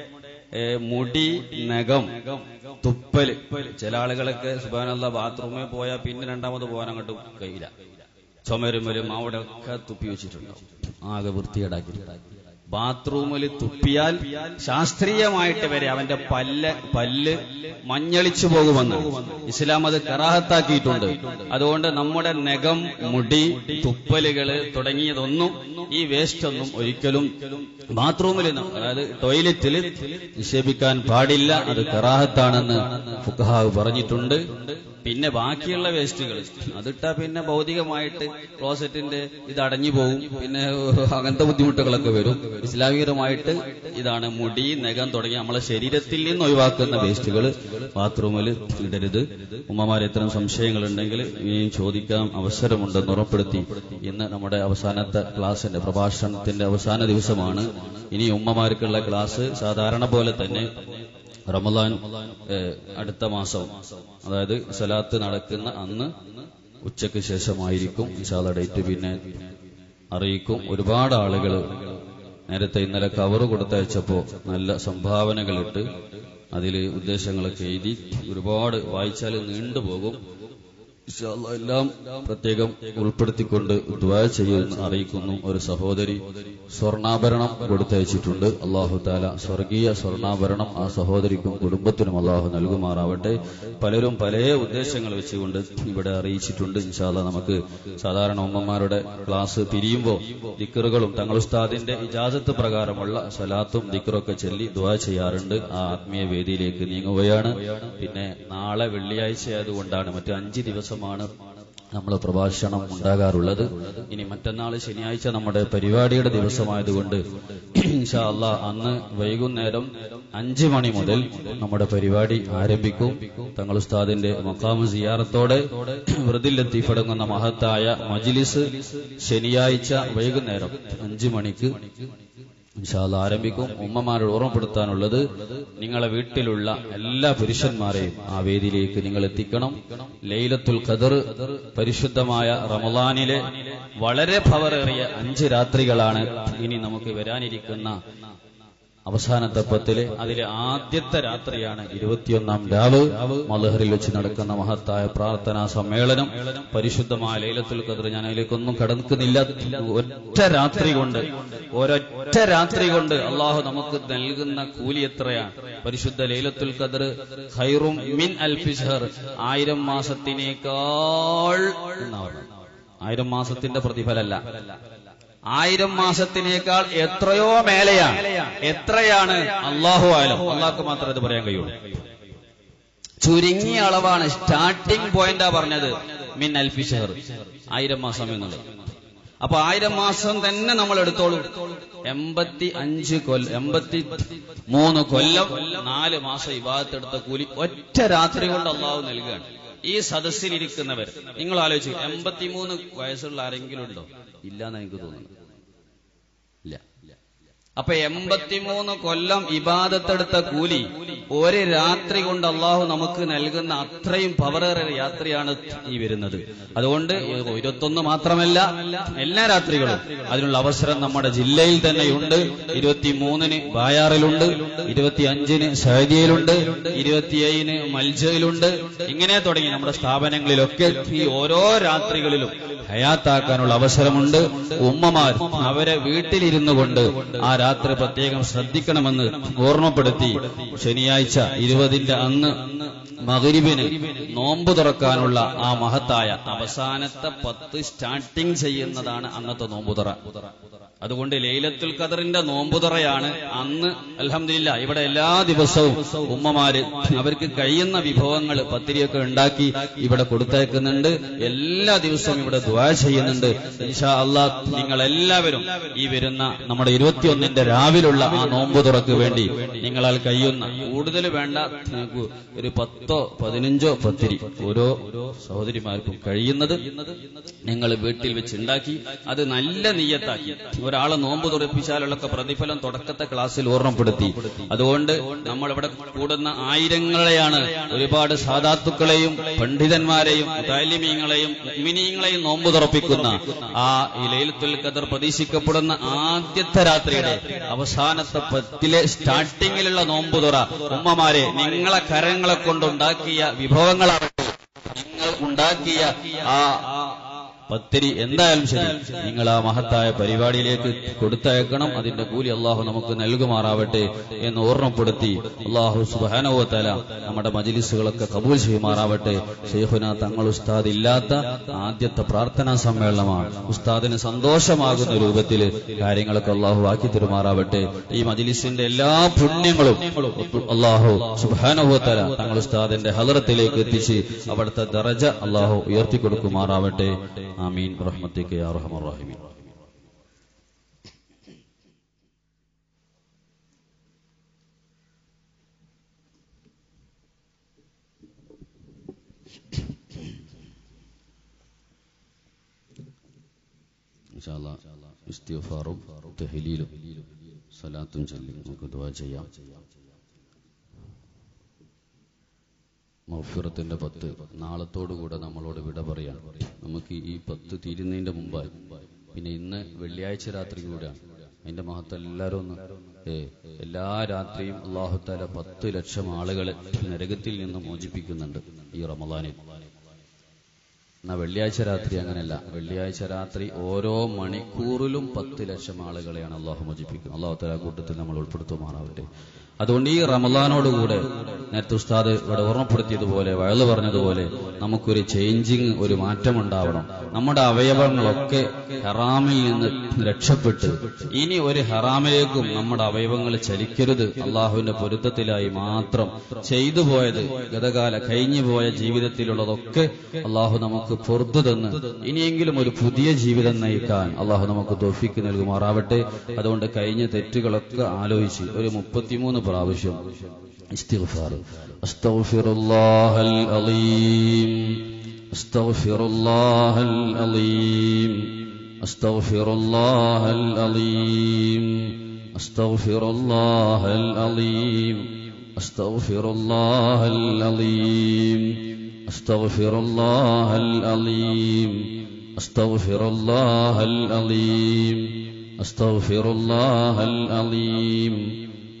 Speaker 1: ഏ, മുടി നഖം തുപ്പല് ചില ആളുകളൊക്കെ സുബാനുള്ള ബാത്റൂമിൽ പോയാൽ പിന്നെ രണ്ടാമത് പോകാൻ അങ്ങോട്ട് കഴിയില്ല ചുമരുമലും അവിടെ ഒക്കെ തുപ്പി വെച്ചിട്ടുണ്ടാവും ആകെ വൃത്തികേടാക്കി ബാത്റൂമിൽ തുപ്പിയാൽ ശാസ്ത്രീയമായിട്ട് വരെ അവന്റെ പല്ല് പല്ല് മഞ്ഞളിച്ചു പോകുമെന്ന് ഇസ്ലാം അത് കറാഹത്താക്കിയിട്ടുണ്ട് അതുകൊണ്ട് നമ്മുടെ നഖം മുടി തുപ്പലുകള് തുടങ്ങിയതൊന്നും ഈ വേസ്റ്റ് ഒന്നും ഒരിക്കലും ബാത്റൂമിൽ ന- അതായത് ടോയ്ലറ്റിൽ നിക്ഷേപിക്കാൻ പാടില്ല അത് കറാഹത്താണെന്ന് ഫുഖഹാവ് പറഞ്ഞിട്ടുണ്ട് പിന്നെ ബാക്കിയുള്ള വേസ്റ്റുകൾ അതിട്ടാ പിന്നെ ഭൗതികമായിട്ട് ക്ലോസറ്റിന്റെ ഇത് അടഞ്ഞു പോകും പിന്നെ അങ്ങനത്തെ ബുദ്ധിമുട്ടുകളൊക്കെ വരും ഇസ്ലാമികരമായിട്ട് ഇതാണ് മുടി നഖം തുടങ്ങി നമ്മളെ ശരീരത്തിൽ നിന്ന് ഒഴിവാക്കുന്ന വേസ്റ്റുകൾ ബാത്റൂമിൽ ഇടരുത് ഉമ്മമാരെ ഇത്തരം സംശയങ്ങൾ ഉണ്ടെങ്കിൽ ഇനിയും ചോദിക്കാൻ അവസരമുണ്ടെന്ന് ഉറപ്പെടുത്തി ഇന്ന് നമ്മുടെ അവസാനത്തെ ക്ലാസിന്റെ പ്രഭാഷണത്തിന്റെ അവസാന ദിവസമാണ് ഇനി ഉമ്മമാർക്കുള്ള ക്ലാസ് സാധാരണ പോലെ തന്നെ റമദാൻ ഏഹ്, അടുത്ത മാസം അതായത് സലാത്ത് നടക്കുന്ന അന്ന് ഉച്ചയ്ക്ക് ശേഷമായിരിക്കും ഇൻഷാല്ല ഡേറ്റ് പിന്നെ അറിയിക്കും ഒരുപാട് ആളുകൾ നേരത്തെ ഇന്നലെ കവർ കൊടുത്തയച്ചപ്പോ നല്ല സംഭാവനകളിട്ട് അതിൽ ഉദ്ദേശങ്ങളൊക്കെ എഴുതി ഒരുപാട് വായിച്ചാൽ നീണ്ടുപോകും ഇൻഷാ അല്ലാ എല്ലാം പ്രത്യേകം ഉൾപ്പെടുത്തിക്കൊണ്ട് ദ്വാ ചെയ്യുമെന്ന് അറിയിക്കുന്നു ഒരു സഹോദരി സ്വർണ്ണാഭരണം കൊടുത്തയച്ചിട്ടുണ്ട് അള്ളാഹു താല സ്വർഗീയ സ്വർണ്ണാഭരണം ആ സഹോദരിക്കും കുടുംബത്തിനും അള്ളാഹു നൽകുമാറാവട്ടെ പലരും പല ഉദ്ദേശങ്ങൾ വെച്ചുകൊണ്ട് ഇവിടെ അറിയിച്ചിട്ടുണ്ട് ഇൻഷാല്ല നമുക്ക് സാധാരണ ഉമ്മമാരുടെ ക്ലാസ് പിരിയുമ്പോൾ ദിക്കറുകളും തങ്ങൾ ഉസ്താദിന്റെ ഇജാസത്ത് പ്രകാരമുള്ള സലാത്തും ദിക്കറൊക്കെ ചൊല്ലി ദ്വാ ചെയ്യാറുണ്ട് ആ ആത്മീയ വേദിയിലേക്ക് നീങ്ങുകയാണ് പിന്നെ നാളെ വെള്ളിയാഴ്ച ആയതുകൊണ്ടാണ് മറ്റു അഞ്ച് ദിവസമാണ് നമ്മൾ പ്രഭാഷണം ഉണ്ടാകാറുള്ളത് ഇനി മറ്റന്നാൾ ശനിയാഴ്ച നമ്മുടെ പരിപാടിയുടെ ദിവസമായതുകൊണ്ട് ഇൻഷാ അള്ളാ അന്ന് വൈകുന്നേരം അഞ്ച് മണി മുതൽ നമ്മുടെ പരിപാടി ആരംഭിക്കും തങ്ങൾ ഉസ്താദിന്റെ മക്കാമ് സിയാറത്തോടെ വൃതിൽ ലത്തീഫടങ്ങുന്ന മഹത്തായ മജിലിസ് ശനിയാഴ്ച വൈകുന്നേരം അഞ്ച് മണിക്ക് ഇൻഷാല്ല ആരംഭിക്കും ഉമ്മമാരോട് ഓർമ്മപ്പെടുത്താനുള്ളത് നിങ്ങളെ വീട്ടിലുള്ള എല്ലാ പുരുഷന്മാരെയും ആ വേദിയിലേക്ക് നിങ്ങൾ എത്തിക്കണം ലൈലത്തുൽ ഖദർ പരിശുദ്ധമായ റമദാനിലെ വളരെ ഭവറേറിയ അഞ്ച് രാത്രികളാണ് ഇനി നമുക്ക് വരാനിരിക്കുന്ന അവസാനത്തെ പത്തില് അതിലെ ആദ്യത്തെ രാത്രിയാണ് ഇരുപത്തിയൊന്നാം രാവ് മലഹറിൽ വെച്ച് നടക്കുന്ന മഹത്തായ പ്രാർത്ഥനാ സമ്മേളനം പരിശുദ്ധമായ ലൈലത്തുൽ ഖദർ ഞാൻ അതിലേക്കൊന്നും കടക്കുന്നില്ല ഒറ്റ രാത്രി കൊണ്ട് ഒരൊറ്റ രാത്രി കൊണ്ട് അള്ളാഹു നമുക്ക് നൽകുന്ന കൂലി എത്രയാണ് പരിശുദ്ധ ലൈലത്തുൽ ഖദർ ഖൈറും മിൻ അൽഫിഷഹർ ആയിരം മാസത്തിനേക്കാൾ എന്നാ പറഞ്ഞത് ആയിരം മാസത്തിന്റെ പ്രതിഫലല്ല ആയിരം മാസത്തിനേക്കാൾ എത്രയോ മേലെയാണ് എത്രയാണ് അള്ളാഹു ആയാലും അള്ളാഹ്ക്ക് മാത്രമേ ഇത് പറയാൻ കഴിയുള്ളൂ ചുരുങ്ങിയ അളവാണ് സ്റ്റാർട്ടിംഗ് പോയിന്റാ പറഞ്ഞത് മിൻ അൽഫി ഷഹർ ആയിരം മാസം എന്നുള്ളത് അപ്പൊ ആയിരം മാസം തന്നെ നമ്മൾ എടുത്തോളൂ എൺപത്തി അഞ്ച് കൊല്ലം എൺപത്തി മൂന്ന് കൊല്ലം നാല് മാസം ഇവാദത്തെടുത്ത കൂലി ഒറ്റ രാത്രി കൊണ്ട് അള്ളാഹു നൽകുകയാണ് ഈ സദസ്സിലിരിക്കുന്നവർ നിങ്ങൾ ആലോചിച്ചു എൺപത്തിമൂന്ന് വയസ്സുള്ള ആരെങ്കിലും ഉണ്ടോ ഇല്ലാന്ന് എനിക്ക് തോന്നുന്നു ഇല്ല അപ്പൊ എൺപത്തിമൂന്ന് കൊല്ലം ഇബാദത്തെടുത്ത കൂലി ഒരു രാത്രി കൊണ്ട് അള്ളാഹു നമുക്ക് നൽകുന്ന അത്രയും പവറേറെ യാത്രയാണ് ഈ വരുന്നത് അതുകൊണ്ട് ഇരുപത്തൊന്ന് മാത്രമല്ല എല്ലാ രാത്രികളും അതിനുള്ള അവസരം നമ്മുടെ ജില്ലയിൽ തന്നെയുണ്ട് ഇരുപത്തിമൂന്നിന് ബായാറിലുണ്ട് ഇരുപത്തി അഞ്ചിന് സഹദിയയിലുണ്ട് ഇരുപത്തിയേഴിന് മൽജയിലുണ്ട് ഇങ്ങനെ തുടങ്ങി നമ്മുടെ സ്ഥാപനങ്ങളിലൊക്കെ ഈ ഓരോ രാത്രികളിലും ഹയാത്താക്കാനുള്ള അവസരമുണ്ട് ഉമ്മമാർ അവരെ വീട്ടിലിരുന്നു കൊണ്ട് ആ രാത്രി പ്രത്യേകം ശ്രദ്ധിക്കണമെന്ന് ഓർമ്മപ്പെടുത്തി ശനിയാഴ്ച ഇരുപതിന്റെ അന്ന് മകരിബിന് നോമ്പ് തുറക്കാനുള്ള ആ മഹത്തായ അവസാനത്തെ പത്ത് സ്റ്റാർട്ടിങ് ചെയ്യുന്നതാണ് അന്നത്തെ നോമ്പുതുറ അതുകൊണ്ട് ലൈലത്തുൽ ഖദറിന്റെ നോമ്പുതുറയാണ് അന്ന് അലഹമില്ല ഇവിടെ എല്ലാ ദിവസവും ഉമ്മമാര് അവർക്ക് കഴിയുന്ന വിഭവങ്ങൾ പത്തിരിയൊക്കെ ഉണ്ടാക്കി ഇവിടെ കൊടുത്തേക്കുന്നുണ്ട് എല്ലാ ദിവസവും ഇവിടെ ദ്വാ ചെയ്യുന്നുണ്ട് ഇൻഷാ അള്ളാ നിങ്ങൾ എല്ലാവരും ഈ വരുന്ന നമ്മുടെ ഇരുപത്തിയൊന്നിന്റെ രാവിലുള്ള ആ നോമ്പുതുറക്ക് വേണ്ടി നിങ്ങളാൽ കഴിയുന്ന കൂടുതൽ വേണ്ട നിങ്ങൾക്ക് ഒരു പത്തോ പതിനഞ്ചോ പത്തിരി ഓരോ സഹോദരിമാർക്കും കഴിയുന്നത് നിങ്ങൾ വീട്ടിൽ വെച്ച് ഉണ്ടാക്കി അത് നല്ല നീയത്താക്കി ഒരാളെ നോമ്പ് തുറപ്പിച്ചാലുള്ള പ്രതിഫലം തുടക്കത്തെ ക്ലാസ്സിൽ ഓർമ്മപ്പെടുത്തി അതുകൊണ്ട് നമ്മൾ ഇവിടെ കൂടുന്ന ആയിരങ്ങളെയാണ് ഒരുപാട് സാധാത്തുക്കളെയും പണ്ഡിതന്മാരെയും താലിമീങ്ങളെയും മിനിങ്ങളെയും നോമ്പ് തുറപ്പിക്കുന്ന ആ ഈ ലൈലത്തുൽ ഖദർ പ്രതീക്ഷിക്കപ്പെടുന്ന ആദ്യത്തെ രാത്രിയുടെ അവസാനത്തെ പത്തിലെ സ്റ്റാർട്ടിങ്ങിലുള്ള നോമ്പ് തുറ ഉമ്മമാരെ നിങ്ങളെ കരങ്ങളെ കൊണ്ടുണ്ടാക്കിയ വിഭവങ്ങളാവട്ടെ നിങ്ങൾ ഉണ്ടാക്കിയ ആ പത്തിരി എന്തായാലും ശരി നിങ്ങൾ ആ മഹത്തായ പരിപാടിയിലേക്ക് കൊടുത്തയക്കണം അതിന്റെ കൂലി അള്ളാഹു നമുക്ക് നൽകുമാറാവട്ടെ എന്ന് ഓർമ്മപ്പെടുത്തി അള്ളാഹു സുബാനവത്തല നമ്മുടെ മജിലിസുകളൊക്കെ കബൂൽ ചെയ്യുമാറാവട്ടെ ഷെയ്ഖുന തങ്ങൾ ഉസ്താദ് ഇല്ലാത്ത ആദ്യത്തെ പ്രാർത്ഥനാ സമ്മേളനമാണ് ഉസ്താദിന് സന്തോഷമാകുന്ന രൂപത്തിൽ കാര്യങ്ങളൊക്കെ അള്ളാഹു ആക്കി തരുമാറാവട്ടെ ഈ മജിലിസിന്റെ എല്ലാ പുണ്യങ്ങളും അള്ളാഹു സുബാനവത്തല തങ്ങൾ ഉസ്താദിന്റെ ഹലറത്തിലേക്ക് എത്തിച്ച് അവിടുത്തെ ദറജ അള്ളാഹു ഉയർത്തി കൊടുക്കുമാറാവട്ടെ آمين برحمتك يا أرحم الراحمين إن شاء الله ഇസ്തിഗ്ഫാറും തഹ്ലീലും സലാത്തും ചൊല്ലി നമുക്ക് ദുആ ചെയ്യാം മൗഫിറത്തിന്റെ പത്ത് നാളത്തോടുകൂടെ നമ്മളോട് വിട പറയാൻ നമുക്ക് ഈ പത്ത് തീരുന്നതിന്റെ മുമ്പായി പിന്നെ ഇന്ന് വെള്ളിയാഴ്ച രാത്രി കൂടെയാണ് അതിന്റെ മഹത്വം എല്ലാവരും ഒന്ന് ഏ എല്ലാ രാത്രിയും അള്ളാഹുത്താല പത്ത് ലക്ഷം ആളുകളെ നരകത്തിൽ നിന്ന് മോചിപ്പിക്കുന്നുണ്ട് ഈ റമദാനിൽ എന്നാ വെള്ളിയാഴ്ച രാത്രി അങ്ങനെയല്ല വെള്ളിയാഴ്ച രാത്രി ഓരോ മണിക്കൂറിലും പത്ത് ലക്ഷം ആളുകളെയാണ് അള്ളാഹു മോചിപ്പിക്കുന്നത് അള്ളാഹു തല കൂട്ടത്തിൽ നമ്മൾ ഉൾപ്പെടുത്തുമാറാവട്ടെ അതുകൊണ്ട് ഈ റമദാനോടുകൂടെ നേരത്തെ ഉസ്താദ് ഇവിടെ ഓർമ്മപ്പെടുത്തിയതുപോലെ വയല് പറഞ്ഞതുപോലെ നമുക്കൊരു ചേഞ്ചിങ് ഒരു മാറ്റം ഉണ്ടാവണം നമ്മുടെ അവയവങ്ങളൊക്കെ ഹറാമിൽ നിന്ന് രക്ഷപ്പെട്ട് ഇനി ഒരു ഹറാമിലേക്കും നമ്മുടെ അവയവങ്ങൾ ചലിക്കരുത് അള്ളാഹുവിന്റെ പൊരുത്തത്തിലായി മാത്രം ചെയ്തു പോയത് ഗതകാല കഴിഞ്ഞു പോയ ജീവിതത്തിലുള്ളതൊക്കെ അള്ളാഹു നമുക്ക് പുറത്തു തന്ന് ഇനിയെങ്കിലും ഒരു പുതിയ ജീവിതം നയിക്കാൻ അള്ളാഹു നമുക്ക് തോഫിക്ക് നൽകുമാറാവട്ടെ അതുകൊണ്ട് കഴിഞ്ഞ തെറ്റുകളൊക്കെ ആലോചിച്ച് ഒരു മുപ്പത്തിമൂന്ന് പ്രാവശ്യം ഇസ്തിഗ്ഫാർ അസ്തഗ്ഫിറുല്ലാഹൽ അലീം അസ്തഗ്ഫിറുല്ലാഹൽ അലീം അസ്തഗ്ഫിറുല്ലാഹൽ അലീം അസ്തഗ്ഫിറുല്ലാഹൽ അലീം അസ്തഗ്ഫിറുല്ലാഹൽ അലീം അസ്തഗ്ഫിറുല്ലാഹൽ അലീം അസ്തഗ്ഫിറുല്ലാഹൽ അലീം അസ്തഗ്ഫിറുല്ലാഹൽ അലീം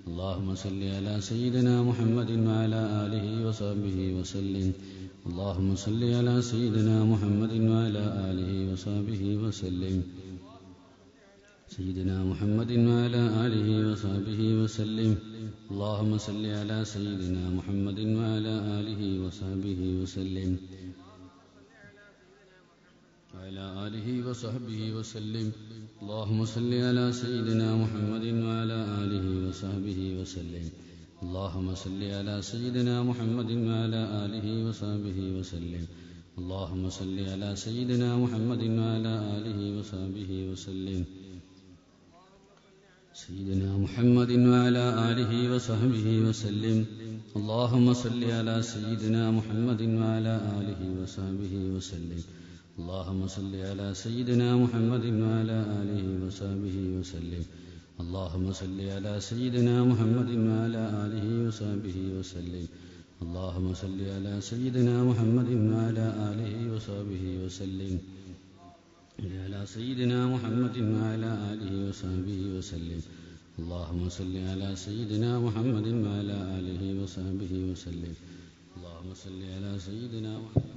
Speaker 1: اللهم صل على سيدنا محمد وعلى آله وصحبه وسلم اللهم صل على سيدنا محمد وعلى آله وصحبه وسلم سيدنا محمد وعلى آله وصحبه وسلم اللهم صل على سيدنا محمد وعلى آله وصحبه وسلم وعلى آله وصحبه وسلم اللهم صل على سيدنا محمد وعلى آله وصحبه وسلم اللهم صل على سيدنا محمد وعلى آله وصحبه وسلم اللهم صل على سيدنا محمد وعلى آله وصحبه وسلم سيدنا محمد وعلى آله وصحبه وسلم اللهم صل على سيدنا محمد وعلى آله وصحبه وسلم اللهم صل على سيدنا محمد وعلى آله وصحبه وسلم اللهم صل على سيدنا محمد وعلى آله وصحبه وسلم اللهم صل على سيدنا محمد وعلى آله وصحبه وسلم على سيدنا محمد وعلى آله وصحبه وسلم اللهم صل على سيدنا محمد وعلى آله وصحبه وسلم اللهم صل على سيدنا محمد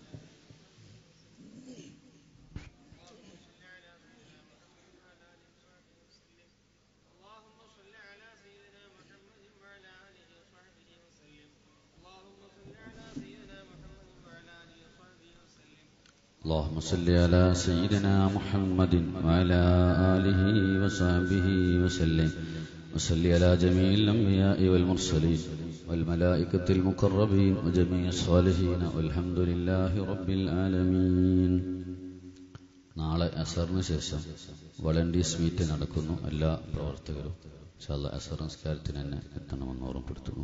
Speaker 2: اللهم صل على سيدنا محمد وعلى آله وصحبه وسلم اللهم صل على سيدنا محمد وعلى آله وصحبه وسلم
Speaker 1: اللهم صل على سيدنا محمد وعلى آله وصحبه وسلم وصل على جميع الأنبياء والمرسلين والملائكة المقربين وجميع الصالحين والحمد لله رب العالمين നാളെ അസറിന് ശേഷം വളണ്ടിയേഴ്സ് മീറ്റ് നടക്കുന്നു എല്ലാ പ്രവർത്തകരും ഇൻഷാല്ലാ അസർ നമസ്കാരത്തിന് തന്നെ എത്തണമെന്ന് ഓർമ്മപ്പെടുത്തുന്നു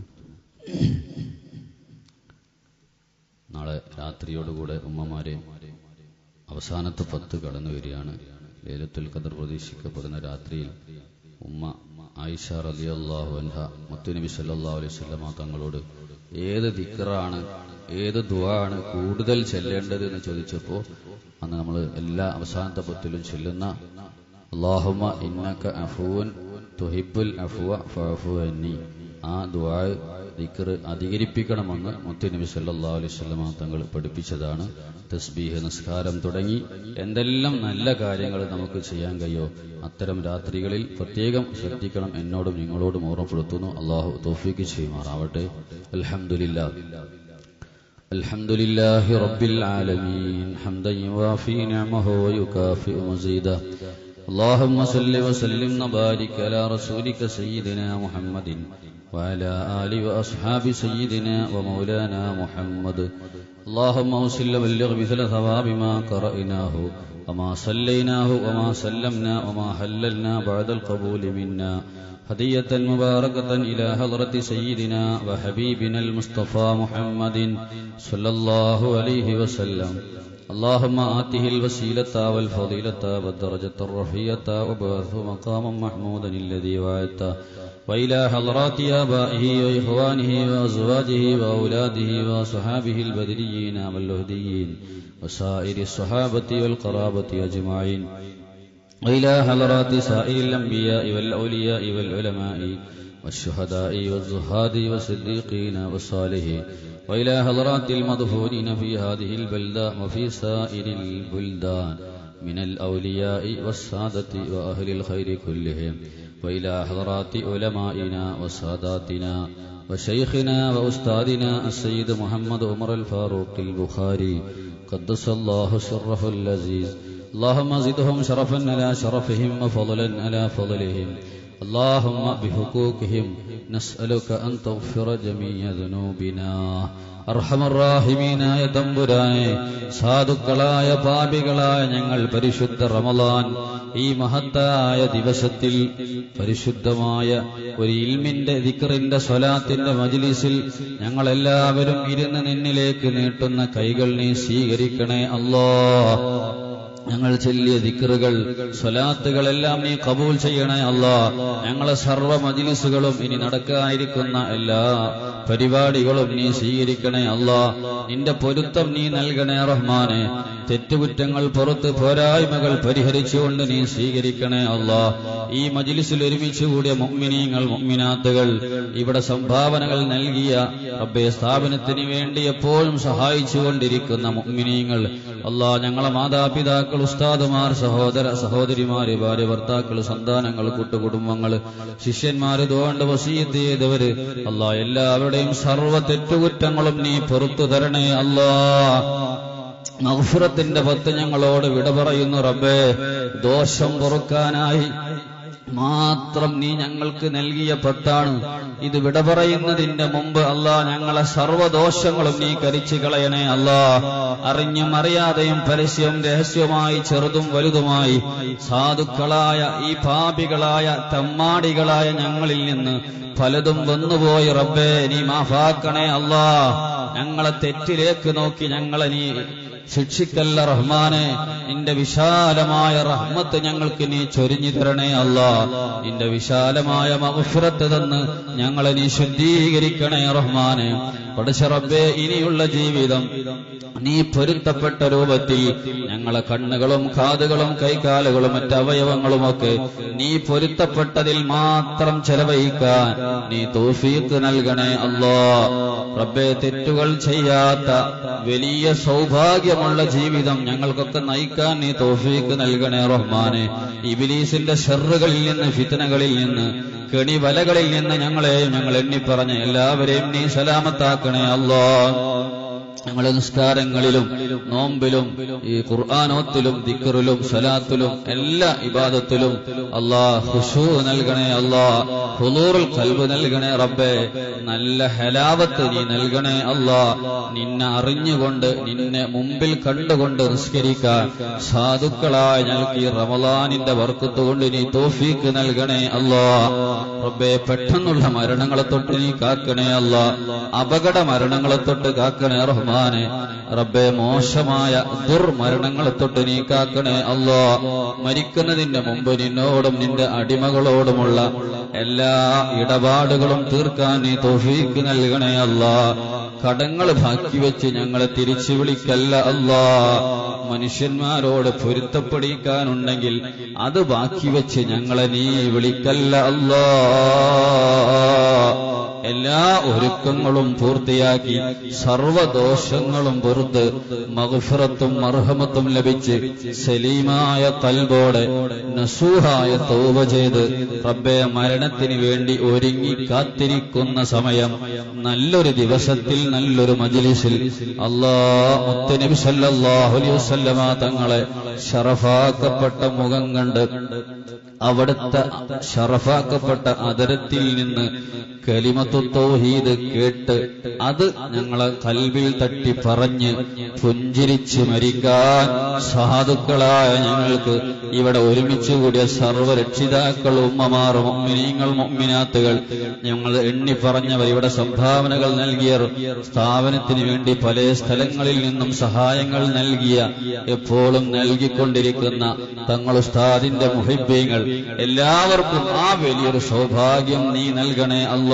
Speaker 1: നാളെ രാത്രിയോടുകൂടെ ഉമ്മമാരെ അവസാനത്തെ പത്ത് കടന്നു വരികയാണ് ലേലത്തുൽ ഖദർ പ്രതീക്ഷിക്കപ്പെടുന്ന രാത്രിയിൽ ഉമ്മ ആയിഷ റലി അള്ളാഹു അൻഹ മുത്തുനബി സല്ലാ അലൈഹി സ്വല്ലമ തങ്ങളോട് ഏത് ദിക്റാണ് ഏത് ദുആണ് കൂടുതൽ ചെല്ലേണ്ടത് എന്ന് ചോദിച്ചപ്പോൾ അന്ന് നമ്മൾ എല്ലാ അവസാനത്തെ പത്തിലും ചെല്ലുന്ന അള്ളാഹുമ ഇന്നക അഫുവൻ തുഹിബുൽ അഫുവ ഫഅഫു അന്നി ആ ദുആ ദിക്ർ അധികരിപ്പിക്കണമെന്ന് മുത്തുനബി സല്ലല്ലാഹു അലൈഹി വസല്ലമ തങ്ങൾ പഠിപ്പിച്ചതാണ് തസ്ബീഹ് നിസ്കാരം തുടങ്ങി എന്തെല്ലാം നല്ല കാര്യങ്ങൾ നമുക്ക് ചെയ്യാൻ കഴിയോ അത്തരം രാത്രികളിൽ പ്രത്യേകം ശ്രദ്ധിക്കണം എന്നോടും നിങ്ങളോടും ഓർമ്മപ്പെടുത്തുന്നു അള്ളാഹു തൗഫീഖ് ചെയ്യുമാറാവട്ടെ അൽഹംദുലില്ലാ الحمد لله رب العالمين حمدا يوافي نعمه ويكافئ مزيده اللهم صل وسلم وبارك على رسولك سيدنا محمد وعلى آل وأصحاب سيدنا ومولانا محمد اللهم وسل وبلغ مثل ثواب ما قرأناه وما صليناه وما سلمنا وما حللنا بعد القبول منا هدية مباركة إلى حضرة سيدنا وحبيبنا المصطفى محمد صلى الله عليه وسلم اللهم آته الوسيلة والفضيلة والدرجة الرفية وبعثه مقاما محمودا الذي وعدته وإلى حضرات آبائه وإخوانه وأزواجه وأولاده وصحابه البدريين واللهديين وسائر الصحابة والقرابة أجمعين وإلى حضرات سائر الأنبياء والأولياء والعلماء والشهداء والزهاد والصديقين والصالحين وإلى حضرات المدفونين في هذه البلدة وفي سائر البلدان من الأولياء والسادة وأهل الخير كلهم وإلى حضرات علمائنا وساداتنا وشيخنا وأستاذنا السيد محمد عمر الفاروق البخاري قدس الله سره اللذيذ اللهم زدهم شرفا على شرفهم وفضلا على فضلهم اللهم بحقوقهم نسألك أن تغفر جميع ذنوبنا അർഹമറാഹിമീനായ തമ്പുരാനെ സാധുക്കളായ പാപികളായ ഞങ്ങൾ പരിശുദ്ധ റമലാൻ ഈ മഹത്തായ ദിവസത്തിൽ പരിശുദ്ധമായ ഒരു ഇൽമിന്റെ ദിക്കറിന്റെ സ്വലാത്തിന്റെ മജിലിസിൽ ഞങ്ങളെല്ലാവരും ഇരുന്ന് നിന്നിലേക്ക് നീട്ടുന്ന കൈകൾ നീ സ്വീകരിക്കണേ അല്ലോ ഞങ്ങൾ ചെല്ലിയ ദിക്കറുകൾ സ്വലാത്തുകളെല്ലാം നീ കബൂൽ ചെയ്യണേ അല്ലാ ഞങ്ങളെ സർവ്വ മജിലിസുകളും ഇനി നടക്കാനിരിക്കുന്ന എല്ലാ പരിപാടികളും നീ സ്വീകരിക്കണേ അല്ലാ നിന്റെ പൊരുത്തം നീ നൽകണേ റഹ്മാനെ തെറ്റുകുറ്റങ്ങൾ പുറത്ത് പോരായ്മകൾ പരിഹരിച്ചുകൊണ്ട് നീ സ്വീകരിക്കണേ അല്ലാ ഈ മജിലിസിൽ ഒരുമിച്ച് കൂടിയ മുഗ്മിനീങ്ങൾ മുഗ്മിനാത്തുകൾ ഇവിടെ സംഭാവനകൾ നൽകിയ റബ്ബെ സ്ഥാപനത്തിന് വേണ്ടി എപ്പോഴും സഹായിച്ചുകൊണ്ടിരിക്കുന്ന മുഗ്മിനീങ്ങൾ അല്ലാ ഞങ്ങളെ മാതാപിതാക്കൾ ഉസ്താദുമാർ സഹോദര സഹോദരിമാര് ഭാര്യ ഭർത്താക്കൾ സന്താനങ്ങൾ കൂട്ടുകുടുംബങ്ങൾ ശിഷ്യന്മാര് തോണ്ട് വസീത്ത് ചെയ്തവര് അല്ലാ എല്ലാവരുടെയും സർവ്വ തെറ്റുകുറ്റങ്ങളും നീ പുറത്തു തരണേ അല്ലാ മഹഫുറത്തിന്റെ പത്ത് ഞങ്ങളോട് വിട പറയുന്നു റബ്ബേ ദോഷം പൊറുക്കാനായി മാത്രം നീ ഞങ്ങൾക്ക് നൽകിയ പത്താണ് ഇത് വിട പറയുന്നതിന്റെ മുമ്പ് അല്ലാ ഞങ്ങളെ സർവ്വദോഷങ്ങളും നീ കരിച്ചു കളയണേ അല്ലാ അറിഞ്ഞും അറിയാതെയും പരസ്യവും രഹസ്യവുമായി ചെറുതും വലുതുമായി സാധുക്കളായ ഈ പാപികളായ തമ്മാടികളായ ഞങ്ങളിൽ നിന്ന് പലതും വന്നുപോയി റബ്ബേ നീ മാഫാക്കണേ അല്ലാ ഞങ്ങളെ തെറ്റിലേക്ക് നോക്കി ഞങ്ങളെ നീ ശിക്ഷിക്കല്ല റഹ്മാനെ നിന്റെ വിശാലമായ റഹ്മത്ത് ഞങ്ങൾക്ക് നീ ചൊരിഞ്ഞു തരണേ അല്ല നിന്റെ വിശാലമായ മഹഫിറത്ത് തന്ന് ഞങ്ങളെ നീ ശുദ്ധീകരിക്കണേ റഹ്മാനെ പടശറബേ ഇനിയുള്ള ജീവിതം നീ പൊരുത്തപ്പെട്ട രൂപത്തിൽ ഞങ്ങളെ കണ്ണുകളും കാതുകളും കൈകാലുകളും മറ്റ് അവയവങ്ങളുമൊക്കെ നീ പൊരുത്തപ്പെട്ടതിൽ മാത്രം ചെലവഴിക്കാൻ നീ തോഫീക്ക് നൽകണേ അല്ലോ റബ്ബെ തെറ്റുകൾ ചെയ്യാത്ത വലിയ സൗഭാഗ്യമുള്ള ജീവിതം ഞങ്ങൾക്കൊക്കെ നയിക്കാൻ നീ തോഫീക്ക് നൽകണേ റഹ്മാനെ ഇബിലീസിന്റെ ഷെറുകളിൽ നിന്ന് ഫിത്തനകളിൽ നിന്ന് കെണിവലകളിൽ നിന്ന് ഞങ്ങളെയും ഞങ്ങൾ എണ്ണിപ്പറഞ്ഞ എല്ലാവരെയും നീ സലാമത്താക്കണേ അല്ലോ ഞങ്ങളെ നിസ്കാരങ്ങളിലും നോമ്പിലും ഈ ഖുർആാനോത്തിലും ദിക്കറിലും സലാത്തിലും എല്ലാ ഇബാദത്തിലും അല്ലാ ഹുഷു നൽകണേ അല്ലാ ഹുലൂറുൽ കൽബ് നൽകണേ റബ്ബേ നല്ല ഹലാവത്ത് നീ നൽകണേ അല്ലാ നിന്നെ അറിഞ്ഞുകൊണ്ട് നിന്നെ മുമ്പിൽ കണ്ടുകൊണ്ട് നിസ്കരിക്കാൻ സാധുക്കളായ ഞങ്ങൾക്ക് ഈ റമലാനിന്റെ വർക്കത്തുകൊണ്ട് നീ തോഫീക്ക് നൽകണേ അല്ലാ റബ്ബേ പെട്ടെന്നുള്ള മരണങ്ങളെ തൊട്ട് നീ കാക്കണേ അല്ല അപകട മരണങ്ങളെ തൊട്ട് കാക്കണേ റഹ്മാനെ റബ്ബെ മോശമായ ദുർമരണങ്ങളെ തൊട്ട് നീ കാക്കണേ അല്ലോ മരിക്കുന്നതിന്റെ മുമ്പ് നിന്നോടും നിന്റെ അടിമകളോടുമുള്ള എല്ലാ ഇടപാടുകളും തീർക്കാൻ നീ തോഫീക്ക് നൽകണേ അല്ല കടങ്ങൾ ബാക്കി വെച്ച് ഞങ്ങളെ തിരിച്ചു വിളിക്കല്ല അല്ലാ മനുഷ്യന്മാരോട് പൊരുത്തപ്പെടിക്കാനുണ്ടെങ്കിൽ അത് ബാക്കി വെച്ച് ഞങ്ങളെ നീ വിളിക്കല്ല അല്ലാ എല്ലാ ഒരുക്കങ്ങളും പൂർത്തിയാക്കി സർവദോഷങ്ങളും പുറത്ത് മകുഫിറത്തും മർഹമത്തും ലഭിച്ച് സലീമായ കൽബോടെ നസൂഹായ തൗബ ചെയ്ത് റബ്ബെ മരണത്തിന് വേണ്ടി ഒരുങ്ങി കാത്തിരിക്കുന്ന സമയം നല്ലൊരു ദിവസത്തിൽ നല്ലൊരു മജിലിസിൽ അല്ലാ മുത്തനബി സല്ലല്ലാഹു അലൈഹി വസല്ലമ തങ്ങളെ ഷറഫാക്കപ്പെട്ട മുഖം കണ്ട് അവിടുത്തെ ഷറഫാക്കപ്പെട്ട അതരത്തിൽ നിന്ന് കലിമത്തു തൗഹീദ് കേട്ട് അത് ഞങ്ങളെ കൽവിൽ തട്ടി പറഞ്ഞ് പുഞ്ചിരിച്ച് മരിക്കാൻ സാധുക്കളായ ഞങ്ങൾക്ക് ഇവിടെ ഒരുമിച്ച് കൂടിയ സർവ്വരക്ഷിതാക്കൾ ഉമ്മമാർ മൊമ്മിനീങ്ങൾ മൊമ്മിനാത്തുകൾ ഞങ്ങൾ എണ്ണി പറഞ്ഞവർ ഇവിടെ സംഭാവനകൾ നൽകിയർ സ്ഥാപനത്തിന് വേണ്ടി പല സ്ഥലങ്ങളിൽ നിന്നും സഹായങ്ങൾ നൽകിയ എപ്പോഴും നൽകിക്കൊണ്ടിരിക്കുന്ന തങ്ങൾ ഉസ്താദിന്റെ മുഹിബ്യങ്ങൾ എല്ലാവർക്കും ആ വലിയൊരു സൗഭാഗ്യം നീ നൽകണേ അല്ലോ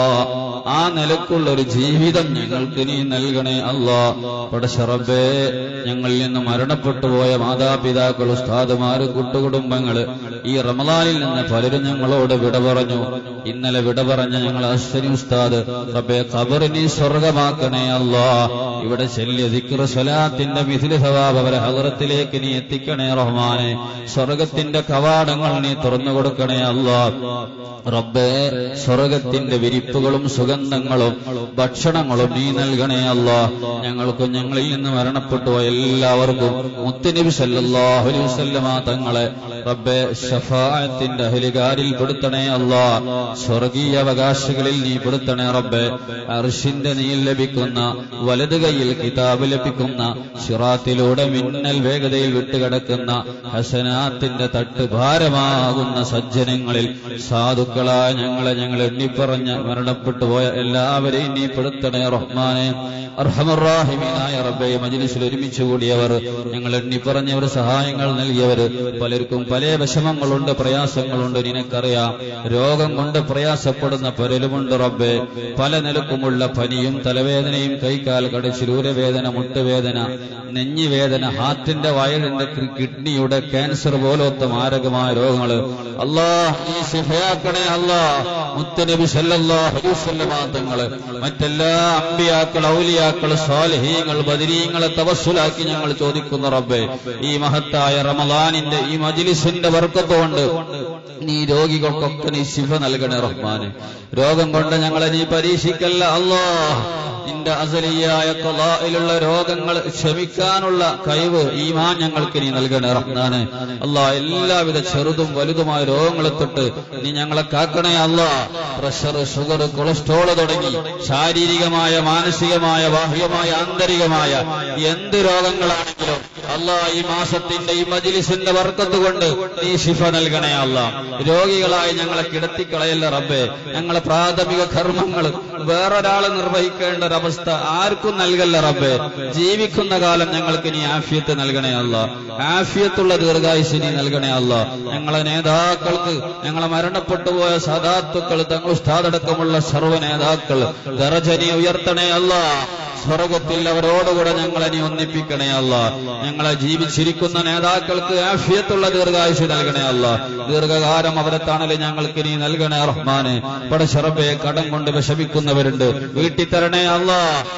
Speaker 1: ആ നിലക്കുള്ള ഒരു ജീവിതം ഞങ്ങൾക്ക് നീ നൽകണേ അല്ലോ പടശറബേ ഞങ്ങളിൽ നിന്ന് മരണപ്പെട്ടു പോയ മാതാപിതാക്കൾ ഉസ്താദുമാര് കൂട്ടുകുടുംബങ്ങള് ഈ റമദാനിൽ നിന്ന് പലരും ഞങ്ങളോട് വിട പറഞ്ഞു ഇന്നലെ വിട പറഞ്ഞ ഞങ്ങൾ അശ്വനി ഉസ്താദ് റബ്ബെ ഖബറിനി സ്വർഗമാക്കണേ അല്ലോ ഇവിടെ ചെല്ലിയ ദിക്ർ സ്വലാത്തിന്റെ മിഥില സവാബ് അവരെ ഹദറത്തിലേക്ക് നീ എത്തിക്കണേ റഹ്മാനെ സ്വർഗത്തിന്റെ കവാടങ്ങൾ നീ തുറന്നു കൊടുക്കണേ അല്ലോ റബ്ബേ സ്വർഗത്തിന്റെ വിരിപ്പുകളും സുഗന്ധങ്ങളും ഭക്ഷണങ്ങളും നീ നൽകണേ അല്ല ഞങ്ങൾക്കും ഞങ്ങളിൽ നിന്ന് മരണപ്പെട്ടു എല്ലാവർക്കും മുത്തുനബി സല്ലല്ലാഹു അലൈഹി വസല്ലമ തങ്ങളെ റബ്ബെ ഷഫാഅത്തിന്റെ അഹ്ലികാരിൽ പെടുത്തണേ അല്ല സ്വർഗീയ അവകാശികളിൽ നീ പെടുത്തണേ റബ്ബെ അർഷിന്റെ നീൽ ലഭിക്കുന്ന വലത് കൈയിൽ കിതാബ് ലഭിക്കുന്ന ഷിറാത്തിലൂടെ മിന്നൽ വേഗതയിൽ വിട്ടുകിടക്കുന്ന ഹസനാത്തിന്റെ തട്ട് ഭാരമാകുന്ന സജ്ജനങ്ങളിൽ സാധുക്കളായ ഞങ്ങളെ ഞങ്ങൾ എണ്ണിപ്പറഞ്ഞ മരണപ്പെട്ടു പോയ പോയ എല്ലാവരെയും നീ പെടുത്തണേ റഹ്മാനെ അർഹമറാഹിമീനായ റബ്ബെ മജ്ലിസിൽ ഒരുമിച്ച് കൂടിയവർ ഞങ്ങൾ എണ്ണി പറഞ്ഞവർ സഹായങ്ങൾ നൽകിയവർ പലർക്കും പല വിഷമങ്ങളുണ്ട് പ്രയാസങ്ങളുണ്ട് നിനക്കറിയാം രോഗം കൊണ്ട് പ്രയാസപ്പെടുന്ന പലരുമുണ്ട് റബ്ബെ പല നിലക്കുമുള്ള പനിയും തലവേദനയും കൈക്കാൽ കടിച്ചിൽ ഊരവേദന മുട്ടുവേദന നെഞ്ഞിവേദന ഹാർട്ടിന്റെ വയറിന്റെ കി- കിഡ്നിയുടെ ക്യാൻസർ പോലത്തെ മാരകമായ രോഗങ്ങൾ അല്ലാ നീ ശിഫയാക്കണേ അല്ലാ മുത്തനബി സല്ലല്ലാഹു അലൈഹി വസല്ലമ തങ്ങള് മറ്റെല്ലാ അമ്പിയാക്കൾ ഔലിയാക്കൾ സ്വാലിഹീങ്ങൾ ബദരീങ്ങളെ തവസ്സുലാക്കി ഞങ്ങൾ ചോദിക്കുന്ന റബ്ബേ ഈ മഹത്തായ റമദാനിന്റെ ഈ മജ്ലിസിന്റെ വർക്കത്തുകൊണ്ട് നീ രോഗികൾക്കൊക്കെ നീ ശിഫ നൽകണേ റഹ്മാന് രോഗം കൊണ്ട് ഞങ്ങളെ നീ പരീക്ഷിക്കല്ല അല്ലാ നിന്റെ അസലിയായ കലായിലുള്ള രോഗങ്ങൾ ക്ഷമിക്കാനുള്ള കഴിവ് ഈമാൻ ഞങ്ങൾക്ക് നീ നൽകണേ റഹ്മാന് അല്ലാ എല്ലാവിധ ചെറുതും വലുതുമായ രോഗങ്ങളെ തൊട്ട് നീ ഞങ്ങളെ കാക്കണേ അല്ലാ പ്രഷർ ഷുഗർ കൊളസ്ട്രോൾ തുടങ്ങി ശാരീരികമായ മാനസികമായ ബാഹ്യമായ ആന്തരികമായ എന്ത് രോഗങ്ങളാണെങ്കിലും അല്ലാ ഈ മാസത്തിന്റെ ഈ മജിലിസിന്റെ വർക്കത്ത് കൊണ്ട് നീ ശിഫ നൽകണേ അല്ല രോഗികളായി ഞങ്ങളെ കിടത്തിക്കളയല്ല റബ്ബേ ഞങ്ങളെ പ്രാഥമിക കർമ്മങ്ങൾ വേറൊരാൾ നിർവഹിക്കേണ്ട ഒരവസ്ഥ ആർക്കും നൽകല്ല റബ്ബേ ജീവിക്കുന്ന കാലം ഞങ്ങൾക്ക് നീ ആഫിയത്ത് നൽകണേ അല്ല ആഫിയത്തുള്ള ദീർഘായുസ് നീ നൽകണേ അല്ല ഞങ്ങളെ നേതാക്കൾക്ക് ഞങ്ങളെ മരണപ്പെട്ടു പോയ സദാത്തുക്കൾ തങ്ങൾ ഉസ്താദടക്കമുള്ള സർവ്വ നേതാക്കൾ ദറജനി ഉയർത്തണേ അല്ല സ്വർഗത്തിൽ അവരോടുകൂടെ ഞങ്ങളെ നീ ഒന്നിപ്പിക്കണേ അല്ല ഞങ്ങളെ ജീവിച്ചിരിക്കുന്ന നേതാക്കൾക്ക് ആഫിയത്തുള്ള ദീർഘായുസ് നൽകണേ അല്ല ദീർഘകാലം അവരെ തണല് ഞങ്ങൾക്ക് നീ നൽകണേ റഹ്മാന് പടശറബെ കടം കൊണ്ട് വിഷമിക്കുന്നവരുണ്ട് വീട്ടിൽ തരണേ അല്ല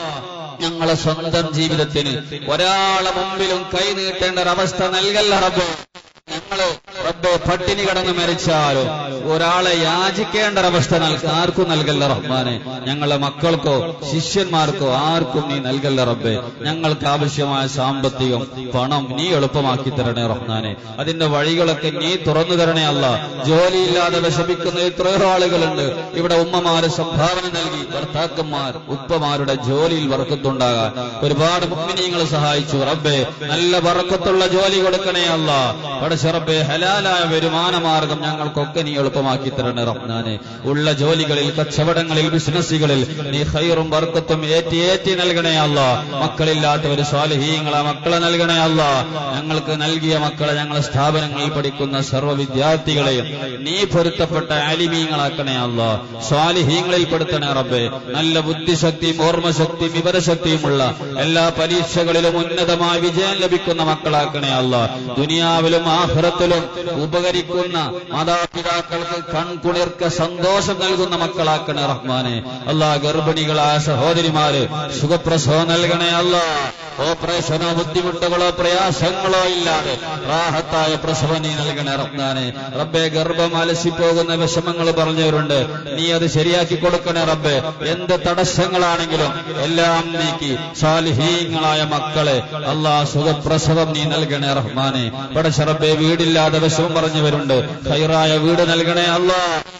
Speaker 1: ഞങ്ങളെ സ്വന്തം ജീവിതത്തിന് ഒരാളെ മുമ്പിലും കൈ നീട്ടേണ്ട ഒരവസ്ഥ നൽകല്ല റബ്ബേ ഞങ്ങള് റബ്ബെ പട്ടിണി കടന്ന് മരിച്ചാലോ ഒരാളെ യാചിക്കേണ്ട ഒരവസ്ഥ നൽക ആർക്കും നൽകല്ല റഹ്മാനെ ഞങ്ങളെ മക്കൾക്കോ ശിഷ്യന്മാർക്കോ ആർക്കും നീ നൽകല്ല റബ്ബെ ഞങ്ങൾക്ക് ആവശ്യമായ സാമ്പത്തികം പണം നീ എളുപ്പമാക്കി തരണേ റഹ്മാനെ അതിന്റെ വഴികളൊക്കെ നീ തുറന്നു തരണേ അല്ല ജോലിയില്ലാതെ വിഷമിക്കുന്ന എത്രയോ ആളുകളുണ്ട് ഇവിടെ ഉമ്മമാര് സംഭാവന നൽകി ഭർത്താക്കന്മാർ ഉപ്പമാരുടെ ജോലിയിൽ വർക്കത്തുണ്ടാകാൻ ഒരുപാട് മുഗ്മിനീങ്ങൾ സഹായിച്ചു റബ്ബെ നല്ല വർക്കത്തുള്ള ജോലി കൊടുക്കണേ അല്ല പടശറബെ ഹലാലായ വരുമാന മാർഗം ഞങ്ങൾക്കൊക്കെ നീ എളുപ്പമാക്കി തരണേ റഹ്മാനെ ഉള്ള ജോലികളിൽ കച്ചവടങ്ങളിൽ ബിസിനസ്സുകളിൽ നീ ഹൈറും വർക്കത്തും ഏറ്റി ഏറ്റി നൽകണേ അല്ല മക്കളില്ലാത്തവര് സ്വാലഹീങ്ങളെ മക്കളെ നൽകണേ അല്ല ഞങ്ങൾക്ക് നൽകിയ മക്കളെ ഞങ്ങളെ സ്ഥാപനങ്ങളിൽ പഠിക്കുന്ന സർവ്വ വിദ്യാർത്ഥികളെയും നീ പൊരുത്തപ്പെട്ട ആലിമീങ്ങളാക്കണേ അല്ല സ്വാലിഹീങ്ങളിൽ പെടുത്തണേ റബ്ബെ നല്ല ബുദ്ധിശക്തിയും ഓർമ്മശക്തിയും വിവരശക്തിയുമുള്ള എല്ലാ പരീക്ഷകളിലും ഉന്നതമായ വിജയം ലഭിക്കുന്ന മക്കളാക്കണേ അല്ല ദുനിയാവിലും ആഹ്റത്തിലും ഉപകരിക്കുന്ന മാതാപിതാക്കൾക്ക് കൺകുളിർക്ക സന്തോഷം നൽകുന്ന മക്കളാക്കണേ റഹ്മാനെ അല്ലാ ഗർഭിണികളായ സഹോദരിമാര് സുഖപ്രസവം നൽകണേ അല്ല ഓപ്പറേഷനോ ബുദ്ധിമുട്ടുകളോ പ്രയാസങ്ങളോ ഇല്ലാതെ റാഹത്തായ പ്രസവം നീ നൽകണേ റഹ്മാനെ റബ്ബെ ഗർഭം അലസിപ്പോകുന്ന വിഷമങ്ങൾ പറഞ്ഞവരുണ്ട് നീ അത് ശരിയാക്കി കൊടുക്കണേ റബ്ബെ എന്ത് തടസ്സങ്ങളാണെങ്കിലും എല്ലാം നീക്കി സാലിഹീങ്ങളായ മക്കളെ അല്ലാ സുഖപ്രസവം നീ നൽകണേ റഹ്മാനെ പടശറബെ വീടില്ലാതെ വിഷമം പറഞ്ഞവരുണ്ട് ഹൈറായ വീട് നൽകണേ അല്ലാ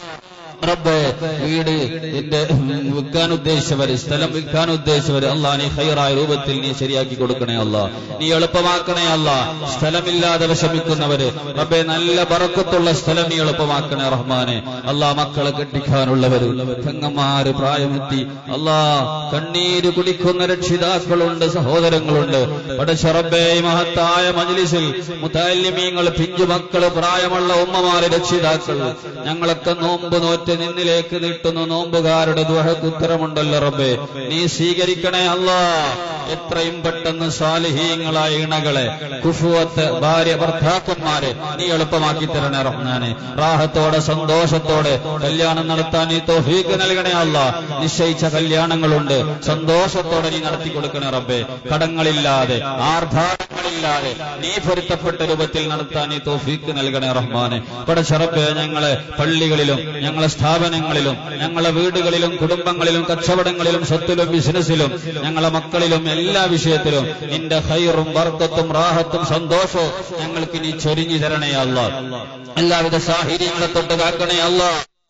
Speaker 1: റബ്ബേ വീട് എന്റെ വിൽക്കാൻ ഉദ്ദേശിച്ചവര് സ്ഥലം വിൽക്കാൻ ഉദ്ദേശിച്ചവര് അല്ലാ നീ ഹൈറായ രൂപത്തിൽ നീ ശരിയാക്കി കൊടുക്കണേ അല്ല നീ എളുപ്പമാക്കണേ അല്ല സ്ഥലമില്ലാതെ വിഷമിക്കുന്നവര് റബ്ബെ നല്ല ബറക്കത്തുള്ള സ്ഥലം നീ എളുപ്പമാക്കണേ റഹ്മാനെ അല്ലാ മക്കളെ കെട്ടിക്കാനുള്ളവര് പെങ്ങന്മാര് പ്രായമെത്തി അല്ലാ കണ്ണീര് കുടിക്കുന്ന രക്ഷിതാക്കളുണ്ട് സഹോദരങ്ങളുണ്ട് പടശറബേ മഹത്തായ മജ്ലിസിൽ മുതാലിമീങ്ങൾ പിഞ്ചു മക്കള് പ്രായമുള്ള ഉമ്മമാര് രക്ഷിതാക്കൾ ഞങ്ങളൊക്കെ നോമ്പ് നോറ്റ് നിന്നിലേക്ക് നീട്ടുന്ന നോമ്പുകാരുടെ ദുഹക്ക് ഉത്തരമുണ്ടല്ലോ റബ്ബേ നീ സ്വീകരിക്കണേ അല്ലാ എത്രയും പെട്ടെന്ന് സാലിഹീങ്ങളായ ഇണകളെ കുഫുവത്ത് ഭാര്യ ഭർത്താക്കന്മാരെ നീ എളുപ്പമാക്കി തരണേ റഹ്മാനെ റാഹത്തോടെ സന്തോഷത്തോടെ കല്യാണം നടത്താൻ നീ തോഫീക്ക് നൽകണേ അല്ല നിശ്ചയിച്ച കല്യാണങ്ങളുണ്ട് സന്തോഷത്തോടെ നീ നടത്തി കൊടുക്കണേ റബ്ബേ കടങ്ങളില്ലാതെ ആർഭാടങ്ങളില്ലാതെ നീ പൊരുത്തപ്പെട്ട രൂപത്തിൽ നടത്താൻ നീ തോഫീക്ക് നൽകണേ റഹ്മാനെ പടച്ചറബേ ഞങ്ങളെ പള്ളികളിലും ഞങ്ങളെ സ്ഥാപനങ്ങളിലും ഞങ്ങളെ വീടുകളിലും കുടുംബങ്ങളിലും കച്ചവടങ്ങളിലും സ്വത്തിലും ബിസിനസ്സിലും ഞങ്ങളെ മക്കളിലും എല്ലാ വിഷയത്തിലും നിന്റെ ഹൈറും വർക്കത്തും റാഹത്തും സന്തോഷവും ഞങ്ങൾക്ക് നീ ചൊരിഞ്ഞു തരണേ അല്ല എല്ലാവിധ സാഹചര്യങ്ങളെ തൊട്ട് കാക്കണേ അല്ല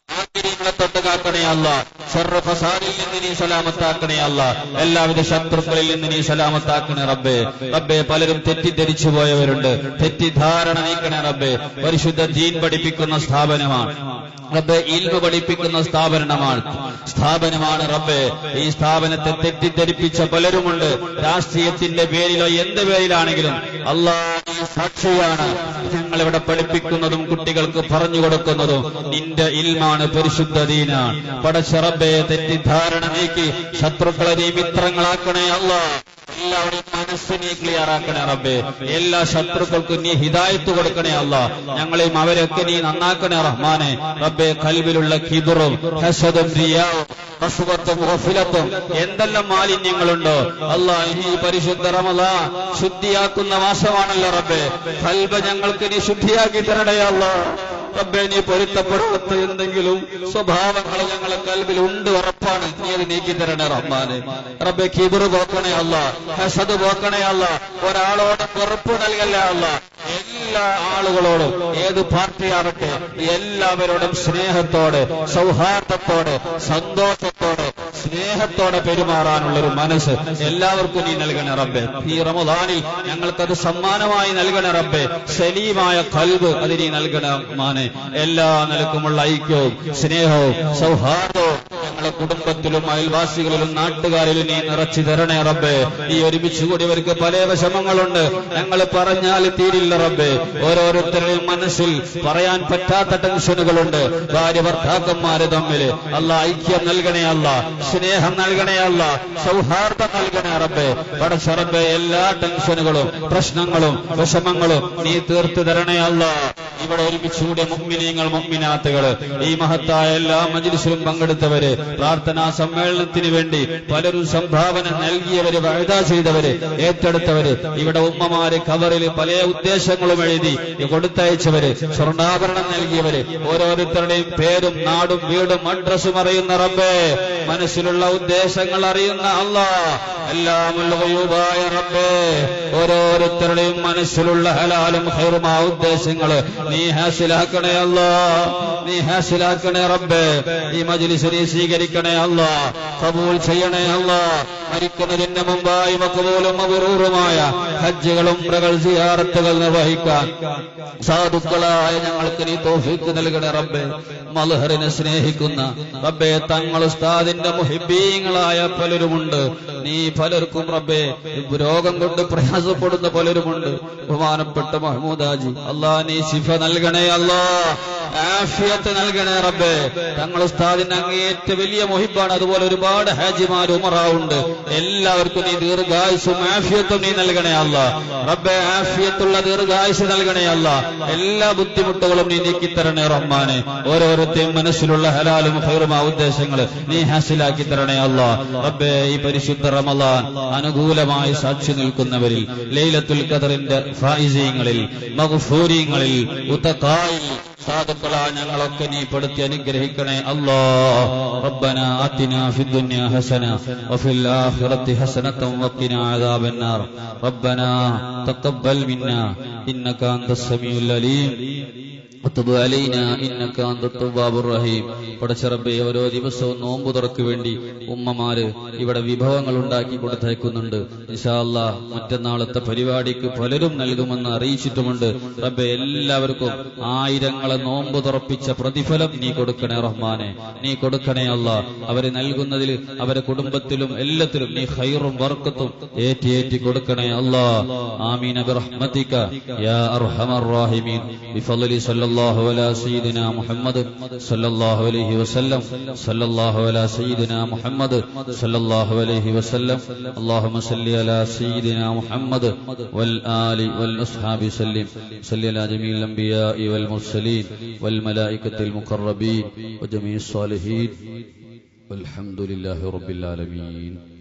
Speaker 1: മാലിന്യങ്ങളെ തൊട്ട് കാക്കണേ അല്ല ഷർറ ഫസാദിൽ നിന്ന് നീ സലാമത്താക്കണേ അല്ല എല്ലാവിധ ശത്രുക്കളിൽ നിന്ന് നീ സലാമത്താക്കണേ റബ്ബേ റബ്ബേ പലരും തെറ്റിദ്ധരിച്ചു പോയവരുണ്ട് തെറ്റിദ്ധാരണ നീക്കണേ റബ്ബേ പരിശുദ്ധ ദീൻ പഠിപ്പിക്കുന്ന സ്ഥാപനമാണ് റബ്ബെ ഇൽമ പഠിപ്പിക്കുന്ന സ്ഥാപനമാണ് സ്ഥാപനമാണ് റബ്ബെ ഈ സ്ഥാപനത്തെ തെറ്റിദ്ധരിപ്പിച്ച പലരുമുണ്ട് രാഷ്ട്രീയത്തിന്റെ പേരിലോ എന്ത് പേരിലാണെങ്കിലും അള്ളാഹ് സാക്ഷിയാണ് ഞങ്ങളിവിടെ പഠിപ്പിക്കുന്നതും കുട്ടികൾക്ക് പറഞ്ഞു കൊടുക്കുന്നതും നിന്റെ ഇൽമാണ് പരിശുദ്ധ ദീനാണ് പടച്ചറബെ തെറ്റിദ്ധാരണ നീക്കി ശത്രുക്കളെ നീ മിത്രങ്ങളാക്കണേ അല്ലാ എല്ലാവരുടെയും മനസ്സ് നീ ക്ലിയർ ആക്കണേ റബ്ബേ എല്ലാ ശത്രുക്കൾക്കും നീ ഹിദായത്ത് കൊടുക്കണേ അല്ല ഞങ്ങളെയും അവരൊക്കെ നീ നന്നാക്കണേ റഹ്മാനെ റബ്ബേ കൽവിലുള്ള കിബറും ഹസദും റിയാവും അസുഖത്തും ഗഫിലത്തും എന്തെല്ലാം മാലിന്യങ്ങളുണ്ടോ അല്ലാ ഈ പരിശുദ്ധ റമദാ ശുദ്ധിയാക്കുന്ന മാസമാണല്ലോ റബ്ബേ കൽബ ഞങ്ങൾക്ക് നീ ശുദ്ധിയാക്കി തരണേ അല്ലാ റബ്ബെ നീ പൊരുത്തപ്പെടാത്ത എന്തെങ്കിലും സ്വഭാവങ്ങൾ ഞങ്ങളെ കൽബിൽ ഉണ്ട് ഉറപ്പാണ് നീ അത് നീക്കി തരണേ റഹ്മാനെ റബ്ബെ കിബിറ് പോക്കണേ അല്ല ഹസദ് പോക്കണേ അല്ല ഒരാളോട് വെറുപ്പ് നൽകല്ലേ അല്ല എല്ലാ ആളുകളോടും ഏത് പാർട്ടിയാവട്ടെ എല്ലാവരോടും സ്നേഹത്തോടെ സൗഹാർദ്ദത്തോടെ സന്തോഷത്തോടെ സ്നേഹത്തോടെ പെരുമാറാനുള്ളൊരു മനസ്സ് എല്ലാവർക്കും നീ നൽകണേ റബ്ബെ ഈ റമദാനിൽ ഞങ്ങൾക്കത് സമ്മാനമായി നൽകണേ റബ്ബെ സലീമായ കൽബ് അത് നീ നൽകണ മാനെ എല്ലാ നിലക്കുമുള്ള ഐക്യവും സ്നേഹവും സൗഹാർദ്ദവും ഞങ്ങളെ കുടുംബത്തിലും അയൽവാസികളിലും നാട്ടുകാരിലും നീ നിറച്ചു തരണേ റബ്ബെ ഈ ഒരുമിച്ച് കൂടിയവർക്ക് പല വിഷമങ്ങളുണ്ട് ഞങ്ങൾ പറഞ്ഞാൽ തീരില്ല റബ്ബെ ഓരോരുത്തരുടെയും മനസ്സിൽ പറയാൻ പറ്റാത്ത ടെൻഷനുകളുണ്ട് ഭാര്യ ഭർത്താക്കന്മാര് തമ്മിൽ അല്ല ഐക്യം നൽകണേ അല്ല സ്നേഹം നൽകണേ അല്ല സൗഹാർദ്ദം നൽകണേ റബ്ബെ പടച്ചറബെ എല്ലാ ടെൻഷനുകളും പ്രശ്നങ്ങളും വിഷമങ്ങളും നീ തീർത്തു തരണേ അല്ല ഇവിടെ ഒരുമിച്ച് കൂടിയ മുഗ്മിനീങ്ങൾ മുഗ്മിനാത്തുകള് ഈ മഹത്തായ എല്ലാ മജിലിസിലും പങ്കെടുത്തവര് പ്രാർത്ഥനാ സമ്മേളനത്തിന് വേണ്ടി പലരും സംഭാവന നൽകിയവര് വഴുത ചെയ്തവര് ഏറ്റെടുത്തവര് ഇവിടെ ഉമ്മമാര് കവറിൽ പല ഉദ്ദേശങ്ങളും എഴുതി കൊടുത്തയച്ചവര് സ്വർണ്ണാഭരണം നൽകിയവര് ഓരോരുത്തരുടെയും പേരും നാടും വീടും അഡ്രസ്സും അറിയുന്ന റബ്ബേ മനസ്സിലുള്ള ഉദ്ദേശങ്ങൾ അറിയുന്ന അല്ലാ എല്ലാമുള്ള വയൂബായ റബ്ബേ ഓരോരുത്തരുടെയും മനസ്സിലുള്ള ഹലാലും ഹൈറുമാ ഉദ്ദേശങ്ങള് നീ ഹാസിലാക്കണേ അല്ലാ നീ ഹാസിലാക്കണേ റബ്ബേ ഈ മജ്ലിസ് നീ സ്വീകരിക്കണേ അല്ലാ കബൂൽ ചെയ്യണേ അല്ലാ മരിക്കുന്നതിന് മുമ്പായി മക്കബൂലും അപൂർവമായ ഹജ്ജുകളും ഉംറകൾ സിയാറത്തുകൾ നിർവഹിക്കാൻ സാധുക്കളായ ഞങ്ങൾക്ക് നീ തോഫിക്ക് നൽകണേ റബ്ബേ മൽഹറിനെ സ്നേഹിക്കുന്ന റബ്ബേ തങ്ങൾ ഉസ്താദിന്റെ മുഹിബീങ്ങളായ പലരുമുണ്ട് നീ പലർക്കും റബ്ബേ രോഗം കൊണ്ട് പ്രയാസപ്പെടുന്ന പലരുമുണ്ട് ബഹുമാനപ്പെട്ട മഹ്മൂദാജി അല്ലാ നീ ശിഫ നൽകണേ അല്ലാ ആഫിയത്ത് നൽകണേ റബ്ബേ തങ്ങൾ ഉസ്താദിന്റെ അങ്ങേറ്റ വലിയ മൊഹിബാണ് അതുപോലെ ഒരുപാട് ഹാജിമാർ ഉമറാവുണ്ട് എല്ലാവർക്കും നീ ദീർഘായുസും ആഫിയത്തും നീ നൽകണേ അല്ല റബ്ബെ ആഫിയത്തുള്ള ദീർഘായുസ് നൽകണേ അല്ല എല്ലാ ബുദ്ധിമുട്ടുകളും നീ നീക്കിത്തരണേ റഹ്മാനെ ഓരോരുത്തരും മനസ്സിലുള്ള ഹലാലും ഹൈറുമാ ഉദ്ദേശങ്ങൾ നീ ഹാസിലാക്കി തരണേ അല്ല റബ്ബെ ഈ പരിശുദ്ധ റമലാൻ അനുകൂലമായി സാക്ഷി നിൽക്കുന്നവരിൽ ലൈലത്തുൽ ഖദറിന്റെ ഫായിസീങ്ങളിൽ മഗ്ഫൂരിങ്ങളിൽ ഉത്തഖായിൽ സാധുക്കളാ ഞങ്ങളൊക്കെ നീ പെടുത്തി അനുഗ്രഹിക്കണേ അല്ലാ ربنا آتنا في الدنيا حسنة وفي الآخرة حسنة وقنا عذاب النار ربنا تقبل منا إنك أنت السميع العليم وتب علينا إنك أنت التواب الرحيم പടച്ചറബെ ഓരോ ദിവസവും നോമ്പു തുറക്ക് വേണ്ടി ഉമ്മമാര് ഇവിടെ വിഭവങ്ങൾ ഉണ്ടാക്കി കൊടുത്തയക്കുന്നുണ്ട് ഇൻഷാല്ല മറ്റന്നാളത്തെ പരിപാടിക്ക് പലരും നൽകുമെന്ന് അറിയിച്ചിട്ടുമുണ്ട് റബ്ബെ എല്ലാവർക്കും ആയിരങ്ങളെ നോമ്പ് തുറപ്പിച്ച പ്രതിഫലം നീ കൊടുക്കണേ റഹ്മാനെ നീ കൊടുക്കണേ അല്ല അവര് നൽകുന്നതിൽ അവരെ കുടുംബത്തിലും എല്ലാത്തിലും നീ ഹൈറും വർക്കത്തും ഏറ്റി ഏറ്റി കൊടുക്കണേ അല്ലാ ആമീൻ ബിറഹ്മതിക യാ അർഹമർ റഹീമീൻ ബിഫളലി സല്ലല്ലാഹു അലാ സയ്യിദിനാ മുഹമ്മദ് സല്ലല്ലാഹു അലൈഹി വസല്ലം സല്ലല്ലാഹു അലാ സയ്യിദിനാ മുഹമ്മദ് സല്ലല്ലാഹു അലൈഹി വസല്ലം اللهم صل على سيدنا محمد والآل والأصحاب سلم صل على جميع الأنبياء والمرسلين والملائكة المقربين وجميع الصالحين والحمد لله رب العالمين